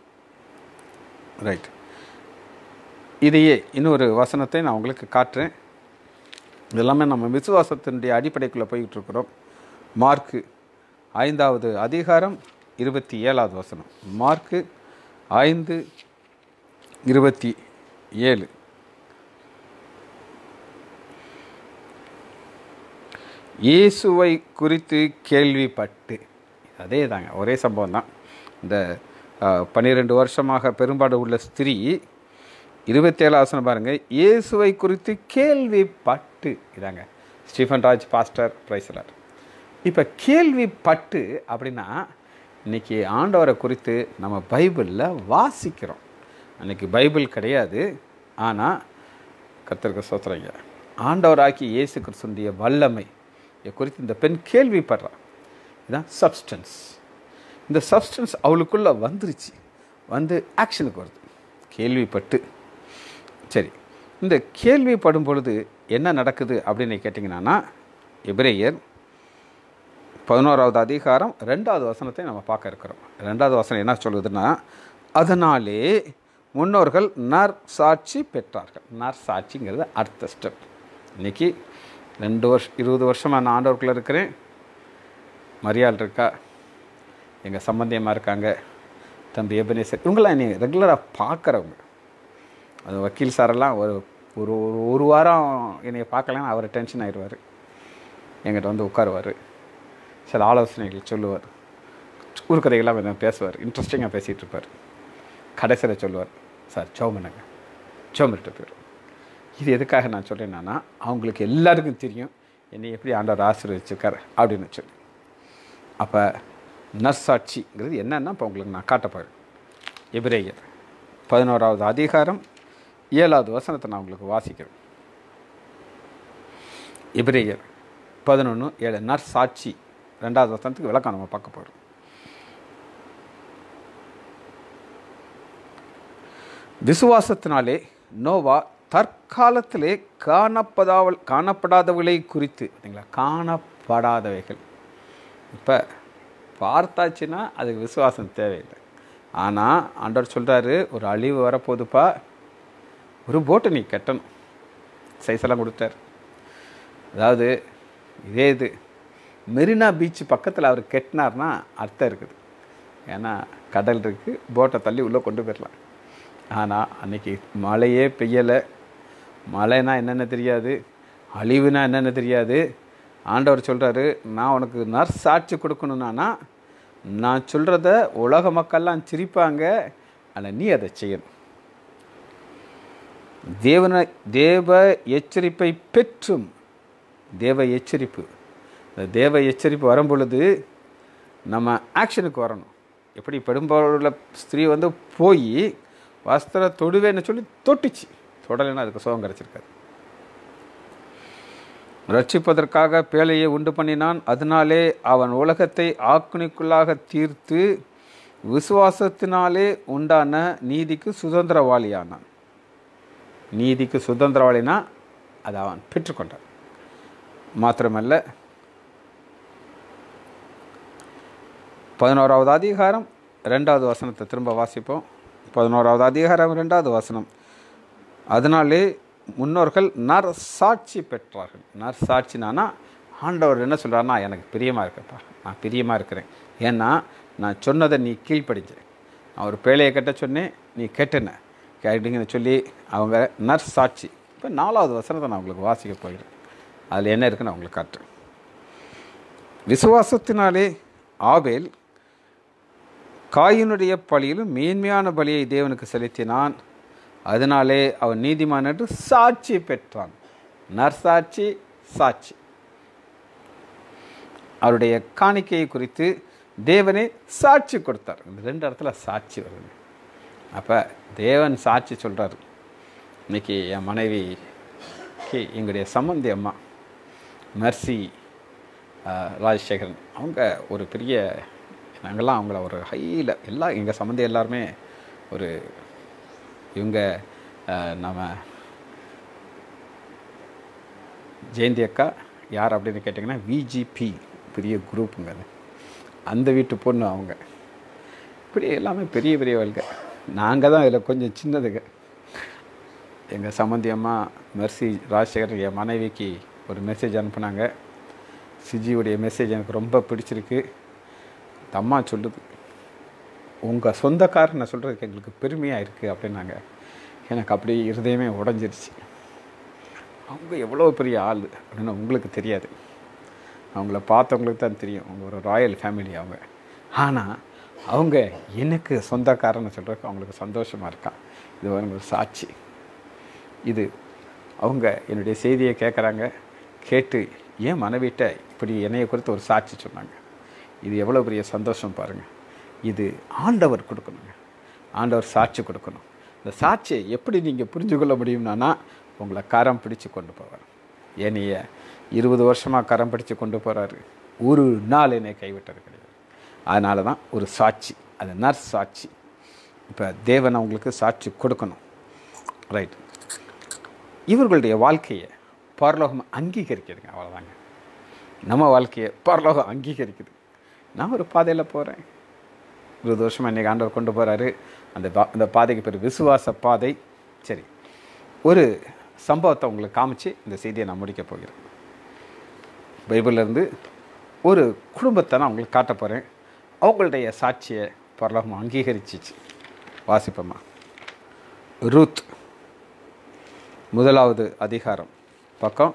ரைட் இதையே இன்னொரு வசனத்தை நான் உங்களுக்கு காட்டுறேன் இதெல்லாமே நம்ம விசுவாசத்தினுடைய அடிப்படைக்குள்ளே போய்கிட்டு இருக்கிறோம் மார்க்கு ஐந்தாவது அதிகாரம் இருபத்தி ஏழாவது வசனம் மார்க்கு ஐந்து இருபத்தி ஏழு இயேசுவை குறித்து கேள்விப்பட்டு அதே தாங்க ஒரே சம்பவம் தான் இந்த பன்னிரெண்டு வருஷமாக பெரும்பாடு உள்ள ஸ்திரீ இருபத்தேழு ஆசனம் பாருங்கள் இயேசுவை குறித்து கேள்விப்பட்டு இதாங்க ஸ்டீஃபன் ராஜ் பாஸ்டர் பிரைசலர் இப்போ கேள்விப்பட்டு அப்படின்னா இன்னைக்கு ஆண்டவரை குறித்து நம்ம பைபிளில் வாசிக்கிறோம் அன்னைக்கு பைபிள் கிடையாது ஆனால் கர்த்தருக்கு சோத்திரங்க ஆண்டவராக்கி இயேசு கிறிஸ்துடைய வல்லமை இதை குறித்து இந்த பெண் கேள்விப்படுறா இதுதான் சப்ஸ்டன்ஸ் இந்த சப்ஸ்டன்ஸ் அவளுக்குள்ளே வந்துருச்சு வந்து ஆக்ஷனுக்கு வருது கேள்விப்பட்டு சரி இந்த கேள்விப்படும் பொழுது என்ன நடக்குது அப்படின்னு கேட்டிங்கன்னா எபிரேயர் பதினோராவது அதிகாரம் ரெண்டாவது வசனத்தை நம்ம பார்க்க இருக்கிறோம் ரெண்டாவது வசனம் என்ன சொல்லுதுன்னா அதனாலே முன்னோர்கள் நர் சாட்சி பெற்றார்கள் நர் சாட்சிங்கிறது அடுத்த ஸ்டெப் இன்னைக்கு ரெண்டு வருஷம் இருபது வருஷமாக நான் ஆண்டவருக்குள்ளே இருக்கிறேன் மரியாள் இருக்கா எங்கள் சம்பந்தியமாக இருக்காங்க தம்பி எபனேசர் இவங்களாம் என்னை ரெகுலராக பார்க்குறவங்க அது வக்கீல் சாரெல்லாம் ஒரு ஒரு ஒரு ஒரு வாரம் என்னை பார்க்கலன்னா அவர் டென்ஷன் ஆயிடுவார் எங்கிட்ட வந்து உட்காருவார் சில ஆலோசனைகள் சொல்லுவார் ஊர்க்கதைகள்லாம் கொஞ்சம் பேசுவார் இன்ட்ரெஸ்டிங்காக பேசிகிட்டு இருப்பார் கடைசியில் சொல்லுவார் சார் சோமனுங்க சோமர்கிட்ட போயிடும் இது எதுக்காக நான் சொல்கிறேன்னா அவங்களுக்கு எல்லாருக்கும் தெரியும் என்னை எப்படி ஆண்டவர் ஆசீர்வதிச்சிருக்கார் அப்படின்னு சொல்லி அப்போ நர்சாட்சிங்கிறது என்னன்னா இப்போ உங்களுக்கு நான் காட்டப்போகிறேன் எபிரேயர் பதினோராவது அதிகாரம் ஏழாவது வசனத்தை நான் உங்களுக்கு வாசிக்கிறேன் எபிரேயர் பதினொன்று ஏழு நர்சாட்சி ரெண்டாவது வசனத்துக்கு விளக்கம் நம்ம பார்க்க போகிறோம் விசுவாசத்தினாலே நோவா தற்காலத்திலே காணப்படாவல் காணப்படாதவளை குறித்து பார்த்தீங்களா காணப்படாதவைகளை படாதவைகள் இப்போ பார்த்தாச்சுன்னா அதுக்கு விசுவாசம் தேவையில்லை ஆனால் ஆண்டவர் சொல்கிறாரு ஒரு அழிவு வரப்போகுதுப்பா ஒரு போட்டை நீ கட்டணும் சைஸெல்லாம் கொடுத்தார் அதாவது இதே இது மெரினா பீச் பக்கத்தில் அவர் கெட்டினார்னா அர்த்தம் இருக்குது ஏன்னா கடல் இருக்குது போட்டை தள்ளி உள்ளே கொண்டு போயிடலாம் ஆனால் அன்னைக்கு மழையே பெய்யலை மழைனா என்னென்ன தெரியாது அழிவுனா என்னென்ன தெரியாது ஆண்டவர் சொல்கிறாரு நான் உனக்கு நர்ஸ் சாட்சி கொடுக்கணும்னா நான் சொல்கிறத உலக மக்கள்லாம் சிரிப்பாங்க ஆனால் நீ அதை செய்யணும் தேவன தேவ எச்சரிப்பை பெற்றும் தேவ எச்சரிப்பு இந்த தேவ எச்சரிப்பு வரும் பொழுது நம்ம ஆக்ஷனுக்கு வரணும் எப்படி பெரும்பாலுள்ள ஸ்திரீ வந்து போய் வஸ்திர தொடுவேன்னு சொல்லி தொட்டுச்சு தொடலைன்னா அதுக்கு சுகம் கிடச்சிருக்காது ரட்சிப்பதற்காக பேழையை உண்டு பண்ணினான் அதனாலே அவன் உலகத்தை ஆக்குனிக்குள்ளாக தீர்த்து விசுவாசத்தினாலே உண்டான நீதிக்கு சுதந்திரவாளியானான் நீதிக்கு சுதந்திரவாளினா அதை அவன் பெற்றுக்கொண்டான் மாத்திரமல்ல பதினோராவது அதிகாரம் ரெண்டாவது வசனத்தை திரும்ப வாசிப்போம் பதினோராவது அதிகாரம் ரெண்டாவது வசனம் அதனாலே முன்னோர்கள் நற்சாட்சி பெற்றார்கள் நற்சாட்சினானா ஆண்டவர் என்ன சொல்கிறாருன்னா எனக்கு பிரியமாக இருக்கப்பா நான் பிரியமாக இருக்கிறேன் ஏன்னா நான் சொன்னதை நீ கீழ்ப்படிஞ்ச நான் ஒரு பேழையை கட்ட சொன்னேன் நீ கெட்டுன கேட்டீங்கன்னு சொல்லி அவங்க நற்சாட்சி இப்போ நாலாவது வசனத்தை நான் உங்களுக்கு வாசிக்க போகிறேன் அதில் என்ன இருக்குன்னு நான் உங்களுக்கு காட்டுறேன் விசுவாசத்தினாலே ஆபேல் காயினுடைய பலியிலும் மேன்மையான பலியை தேவனுக்கு செலுத்தினான் அதனாலே அவன் நீதிமான் என்று சாட்சி பெற்றான் நற்சாட்சி சாட்சி அவருடைய காணிக்கையை குறித்து தேவனே சாட்சி கொடுத்தார் இந்த ரெண்டு இடத்துல சாட்சி வருது அப்போ தேவன் சாட்சி சொல்கிறார் இன்னைக்கு என் மனைவிக்கு எங்களுடைய சம்மந்தி அம்மா மெர்சி ஆஹ், ராஜசேகரன் அவங்க ஒரு பெரிய நாங்கள்லாம் அவங்கள ஒரு ஹையில் எல்லாம் எங்கள் சம்மந்தி எல்லாருமே ஒரு இவங்க ஆஹ், நம்ம ஜெயந்தி அக்கா யார் அப்படின்னு கேட்டிங்கன்னா விஜிபி பெரிய குரூப்புங்க அது அந்த வீட்டு பொண்ணு அவங்க இப்படி எல்லாமே பெரிய பெரியவள்க நாங்கள் தான் இதில் கொஞ்சம் சின்னதுங்க எங்கள் சம்மந்தி அம்மா மெர்சி ராஜசேகர் என் மனைவிக்கு ஒரு மெசேஜ் அனுப்புனாங்க சிஜியுடைய மெசேஜ் எனக்கு ரொம்ப பிடிச்சிருக்கு இந்த அம்மா சொல்லுது உங்கள் சொந்தக்காரனை சொல்கிறதுக்கு எங்களுக்கு பெருமையாக இருக்குது அப்படின்னாங்க எனக்கு அப்படியே இருதயமே உடஞ்சிருச்சு அவங்க எவ்வளோ பெரிய ஆள் அப்படின்னு உங்களுக்கு தெரியாது அவங்கள பார்த்தவங்களுக்கு தான் தெரியும் அவங்க ஒரு ராயல் ஃபேமிலி அவங்க ஆனால் அவங்க எனக்கு சொந்தக்காரன்னு சொல்கிறதுக்கு அவங்களுக்கு சந்தோஷமாக இருக்கா இது ஒரு சாட்சி இது அவங்க என்னுடைய செய்தியை கேட்குறாங்க கேட்டு ஏன் மனைவிட்ட இப்படி என்னைய குறித்து ஒரு சாட்சி சொன்னாங்க இது எவ்வளோ பெரிய சந்தோஷம் பாருங்கள் இது ஆண்டவர் கொடுக்கணுங்க ஆண்டவர் சாட்சி கொடுக்கணும் இந்த சாட்சியை எப்படி நீங்கள் புரிஞ்சு கொள்ள முடியும்னா உங்களை கரம் பிடிச்சு கொண்டு போவார் என்னைய இருபது வருஷமாக கரம் பிடிச்சு கொண்டு போகிறாரு ஒரு நாள் என்னை கைவிட்டது கிடையாது அதனால தான் ஒரு சாட்சி அது நர்ஸ் சாட்சி இப்போ தேவன் அவங்களுக்கு சாட்சி கொடுக்கணும் ரைட் இவர்களுடைய வாழ்க்கையை பரலோகம் அங்கீகரிக்குதுங்க அவ்வளோதாங்க நம்ம வாழ்க்கையை பரலோகம் அங்கீகரிக்குது நான் ஒரு பாதையில் போகிறேன் இருபது வருஷமாக இன்றைக்கி ஆண்டவர் கொண்டு போகிறாரு அந்த பா அந்த பாதைக்கு பேர் விசுவாச பாதை சரி ஒரு சம்பவத்தை உங்களுக்கு காமிச்சு இந்த செய்தியை நான் முடிக்க போகிறேன் பைபிள்ல இருந்து ஒரு குடும்பத்தை நான் உங்களுக்கு காட்ட போகிறேன் அவங்களுடைய சாட்சியை பரலோகம் அங்கீகரிச்சிச்சு வாசிப்போமா ரூத் முதலாவது அதிகாரம் பக்கம்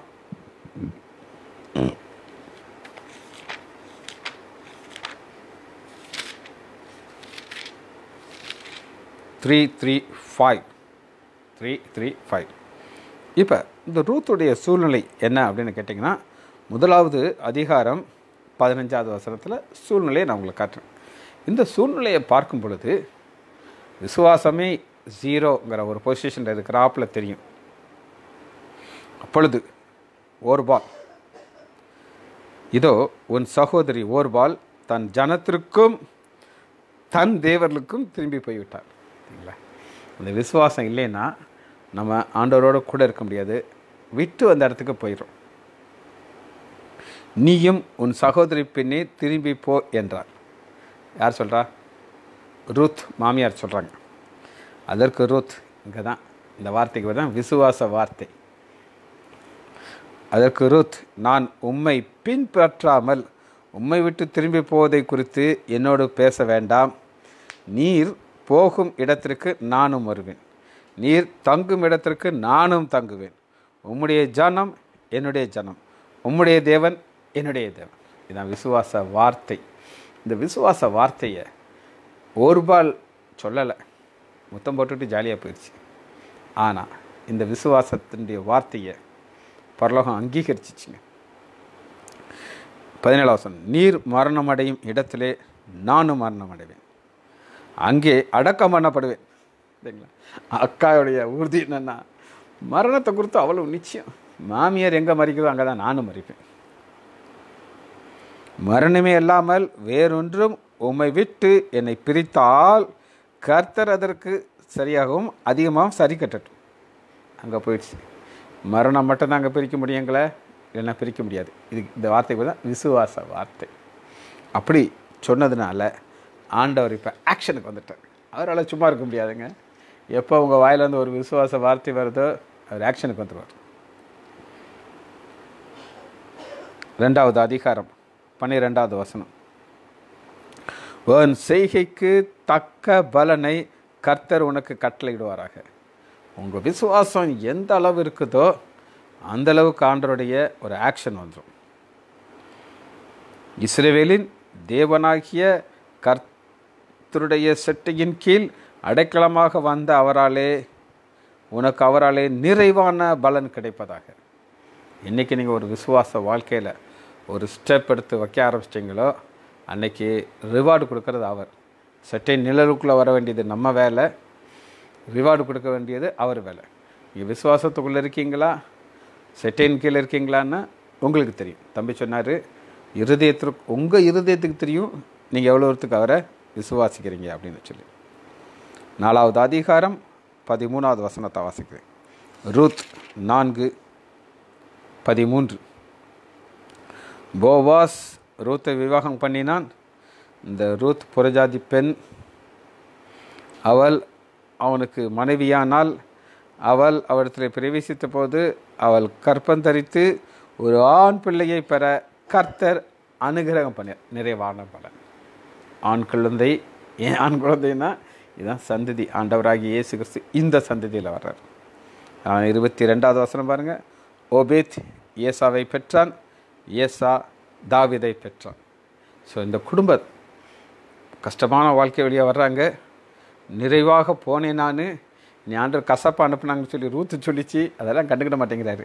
three three five three three five இப்போ இந்த ரூத்துடைய சூழ்நிலை என்ன அப்படின்னு கேட்டிங்கன்னா முதலாவது அதிகாரம் பதினஞ்சாவது வசனத்தில் சூழ்நிலையை நான் உங்களுக்கு காட்டுறேன் இந்த சூழ்நிலையை பார்க்கும் பொழுது விசுவாசமே ஜீரோங்கிற ஒரு பொசிஷனில் இருக்கிறாப்புல தெரியும் அப்பொழுது ஓர்பால் இதோ உன் சகோதரி ஓர்பால் தன் ஜனத்திற்கும் தன் தேவர்களுக்கும் திரும்பி போய்விட்டார் சரிங்களா அந்த விசுவாசம் இல்லைன்னா நம்ம ஆண்டவரோட கூட இருக்க முடியாது விட்டு அந்த இடத்துக்கு போயிடும் நீயும் உன் சகோதரி பின்னே திரும்பி போ என்றார் யார் சொல்கிறா ரூத் மாமியார் சொல்கிறாங்க அதற்கு ரூத் இங்கே தான் இந்த வார்த்தைக்கு தான் விசுவாச வார்த்தை அதற்கு ரூத் நான் உம்மை பின்பற்றாமல் உம்மை விட்டு திரும்பி போவதை குறித்து என்னோடு பேச வேண்டாம் நீர் போகும் இடத்திற்கு நானும் வருவேன் நீர் தங்கும் இடத்திற்கு நானும் தங்குவேன் உம்முடைய ஜனம் என்னுடைய ஜனம் உம்முடைய தேவன் என்னுடைய தேவன் இதுதான் விசுவாச வார்த்தை இந்த விசுவாச வார்த்தையை ஒருபால் சொல்லலை முத்தம் போட்டுட்டு ஜாலியாக போயிடுச்சு ஆனால் இந்த விசுவாசத்தினுடைய வார்த்தையை பரலோகம் அங்கீகரிச்சிச்சுங்க பதினேழாவது வசனம் நீர் மரணமடையும் இடத்திலே நானும் மரணம் அடைவேன் அங்கே அடக்கம் பண்ணப்படுவேன் சரிங்களா அக்காவுடைய உறுதி என்னன்னா மரணத்தை குறித்து அவ்வளவு நிச்சயம் மாமியார் எங்கே மறிக்குதோ அங்கே தான் நானும் மறிப்பேன் மரணமே இல்லாமல் வேறொன்றும் உம்மை விட்டு என்னை பிரித்தால் கர்த்தர் அதற்கு சரியாகவும் அதிகமாகவும் சரி கட்டட்டும் அங்கே போயிடுச்சு மரணம் மட்டும்தான் அங்கே பிரிக்க முடியுங்களே இல்லைன்னா பிரிக்க முடியாது இது இந்த வார்த்தைக்கு தான் விசுவாச வார்த்தை அப்படி சொன்னதுனால ஆண்டவர் இப்போ ஆக்ஷனுக்கு வந்துட்டார் அவரால் சும்மா இருக்க முடியாதுங்க எப்போ உங்கள் வாயிலேருந்து ஒரு விசுவாச வார்த்தை வருதோ அவர் ஆக்ஷனுக்கு வந்துடுவார் ரெண்டாவது அதிகாரம் பன்னிரெண்டாவது வசனம் உன் செய்கைக்கு தக்க பலனை கர்த்தர் உனக்கு கட்டளையிடுவாராக உங்கள் விசுவாசம் எந்த அளவு இருக்குதோ அந்த அளவுக்கு ஆண்டருடைய ஒரு ஆக்ஷன் வந்துடும் இஸ்ரேவேலின் தேவனாகிய கர்த்தருடைய செட்டையின் கீழ் அடைக்கலமாக வந்த அவராலே உனக்கு அவராலே நிறைவான பலன் கிடைப்பதாக இன்றைக்கி நீங்கள் ஒரு விசுவாச வாழ்க்கையில் ஒரு ஸ்டெப் எடுத்து வைக்க ஆரம்பிச்சிட்டிங்களோ அன்னைக்கு ரிவார்டு கொடுக்கறது அவர் சட்டை நிழலுக்குள்ளே வர வேண்டியது நம்ம வேலை ரிவார்டு கொடுக்க வேண்டியது அவர் வேலை நீங்கள் விசுவாசத்துக்குள்ளே இருக்கீங்களா செட்டையின் கீழே இருக்கீங்களான்னு உங்களுக்கு தெரியும் தம்பி சொன்னார் இருதயத்திற்கு உங்கள் இருதயத்துக்கு தெரியும் நீங்கள் எவ்வளோ தூரத்துக்கு அவரை விசுவாசிக்கிறீங்க அப்படின்னு சொல்லி நாலாவது அதிகாரம் பதிமூணாவது வசனத்தை வாசிக்கிறேன் ரூத் நான்கு பதிமூன்று போவாஸ் ரூத்தை விவாகம் பண்ணினான் இந்த ரூத் புறஜாதி பெண் அவள் அவனுக்கு மனைவியானால் அவள் அவரிடத்தில் பிரவேசித்த போது அவள் கற்பந்தரித்து ஒரு ஆண் பிள்ளையை பெற கர்த்தர் அனுகிரகம் பண்ண நிறைவான பலன் ஆண் குழந்தை ஏன் ஆண் குழந்தைன்னா இதுதான் சந்ததி ஆண்டவராகிய இயேசு கிறிஸ்து இந்த சந்ததியில் வர்றார் இருபத்தி ரெண்டாவது வசனம் பாருங்கள் ஓபேத் ஏசாவை பெற்றான் ஏசா தாவிதை பெற்றான் ஸோ இந்த குடும்ப கஷ்டமான வாழ்க்கை வழியாக வர்றாங்க நிறைவாக போனேன் நான் நீ ஆண்டவர் கசப்பா அனுப்புனாங்கன்னு சொல்லி ரூத்து சொல்லிச்சு அதெல்லாம் கண்டுக்கிட மாட்டேங்கிறாரு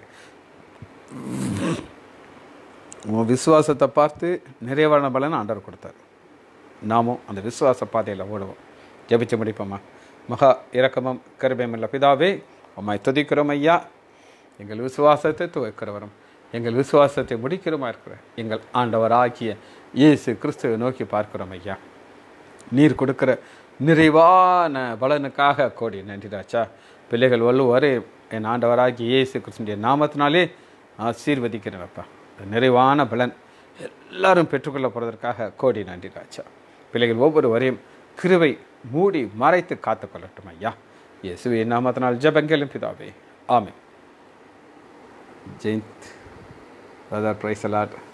உன் விசுவாசத்தை பார்த்து நிறைவான பலன் ஆண்டவர் கொடுத்தார் நாமும் அந்த விசுவாச பாதையில் ஓடுவோம் ஜெபிச்சு முடிப்போம்மா மகா இரக்கமும் கருபையுள்ள பிதாவே உம்மை துதிக்கிறோம் ஐயா எங்கள் விசுவாசத்தை துவைக்கிறவரும் எங்கள் விசுவாசத்தை முடிக்கிறோமா இருக்கிற எங்கள் ஆண்டவராகிய இயேசு கிறிஸ்துவை நோக்கி பார்க்கிறோம் ஐயா நீர் கொடுக்குற நிறைவான பலனுக்காக கோடி நன்றி ராச்சா பிள்ளைகள் வள்ளுவரே என் ஆண்டவராகிய இயேசு கிறிஸ்துடைய நாமத்தினாலே ஆசீர்வதிக்கிறேன்ப்பா நிறைவான பலன் எல்லாரும் பெற்றுக்கொள்ள போகிறதற்காக கோடி நன்றி ராஜா பிள்ளைகள் ஒவ்வொருவரையும் கிருவை மூடி மறைத்து காத்துக்கொள்ளட்டும் ஐயா இயேசுவே நாமத்தினால் ஜபங்களும் பிதாவே ஆமே ஜெயந்த் பிரதர் பிரைஸ் அலாட்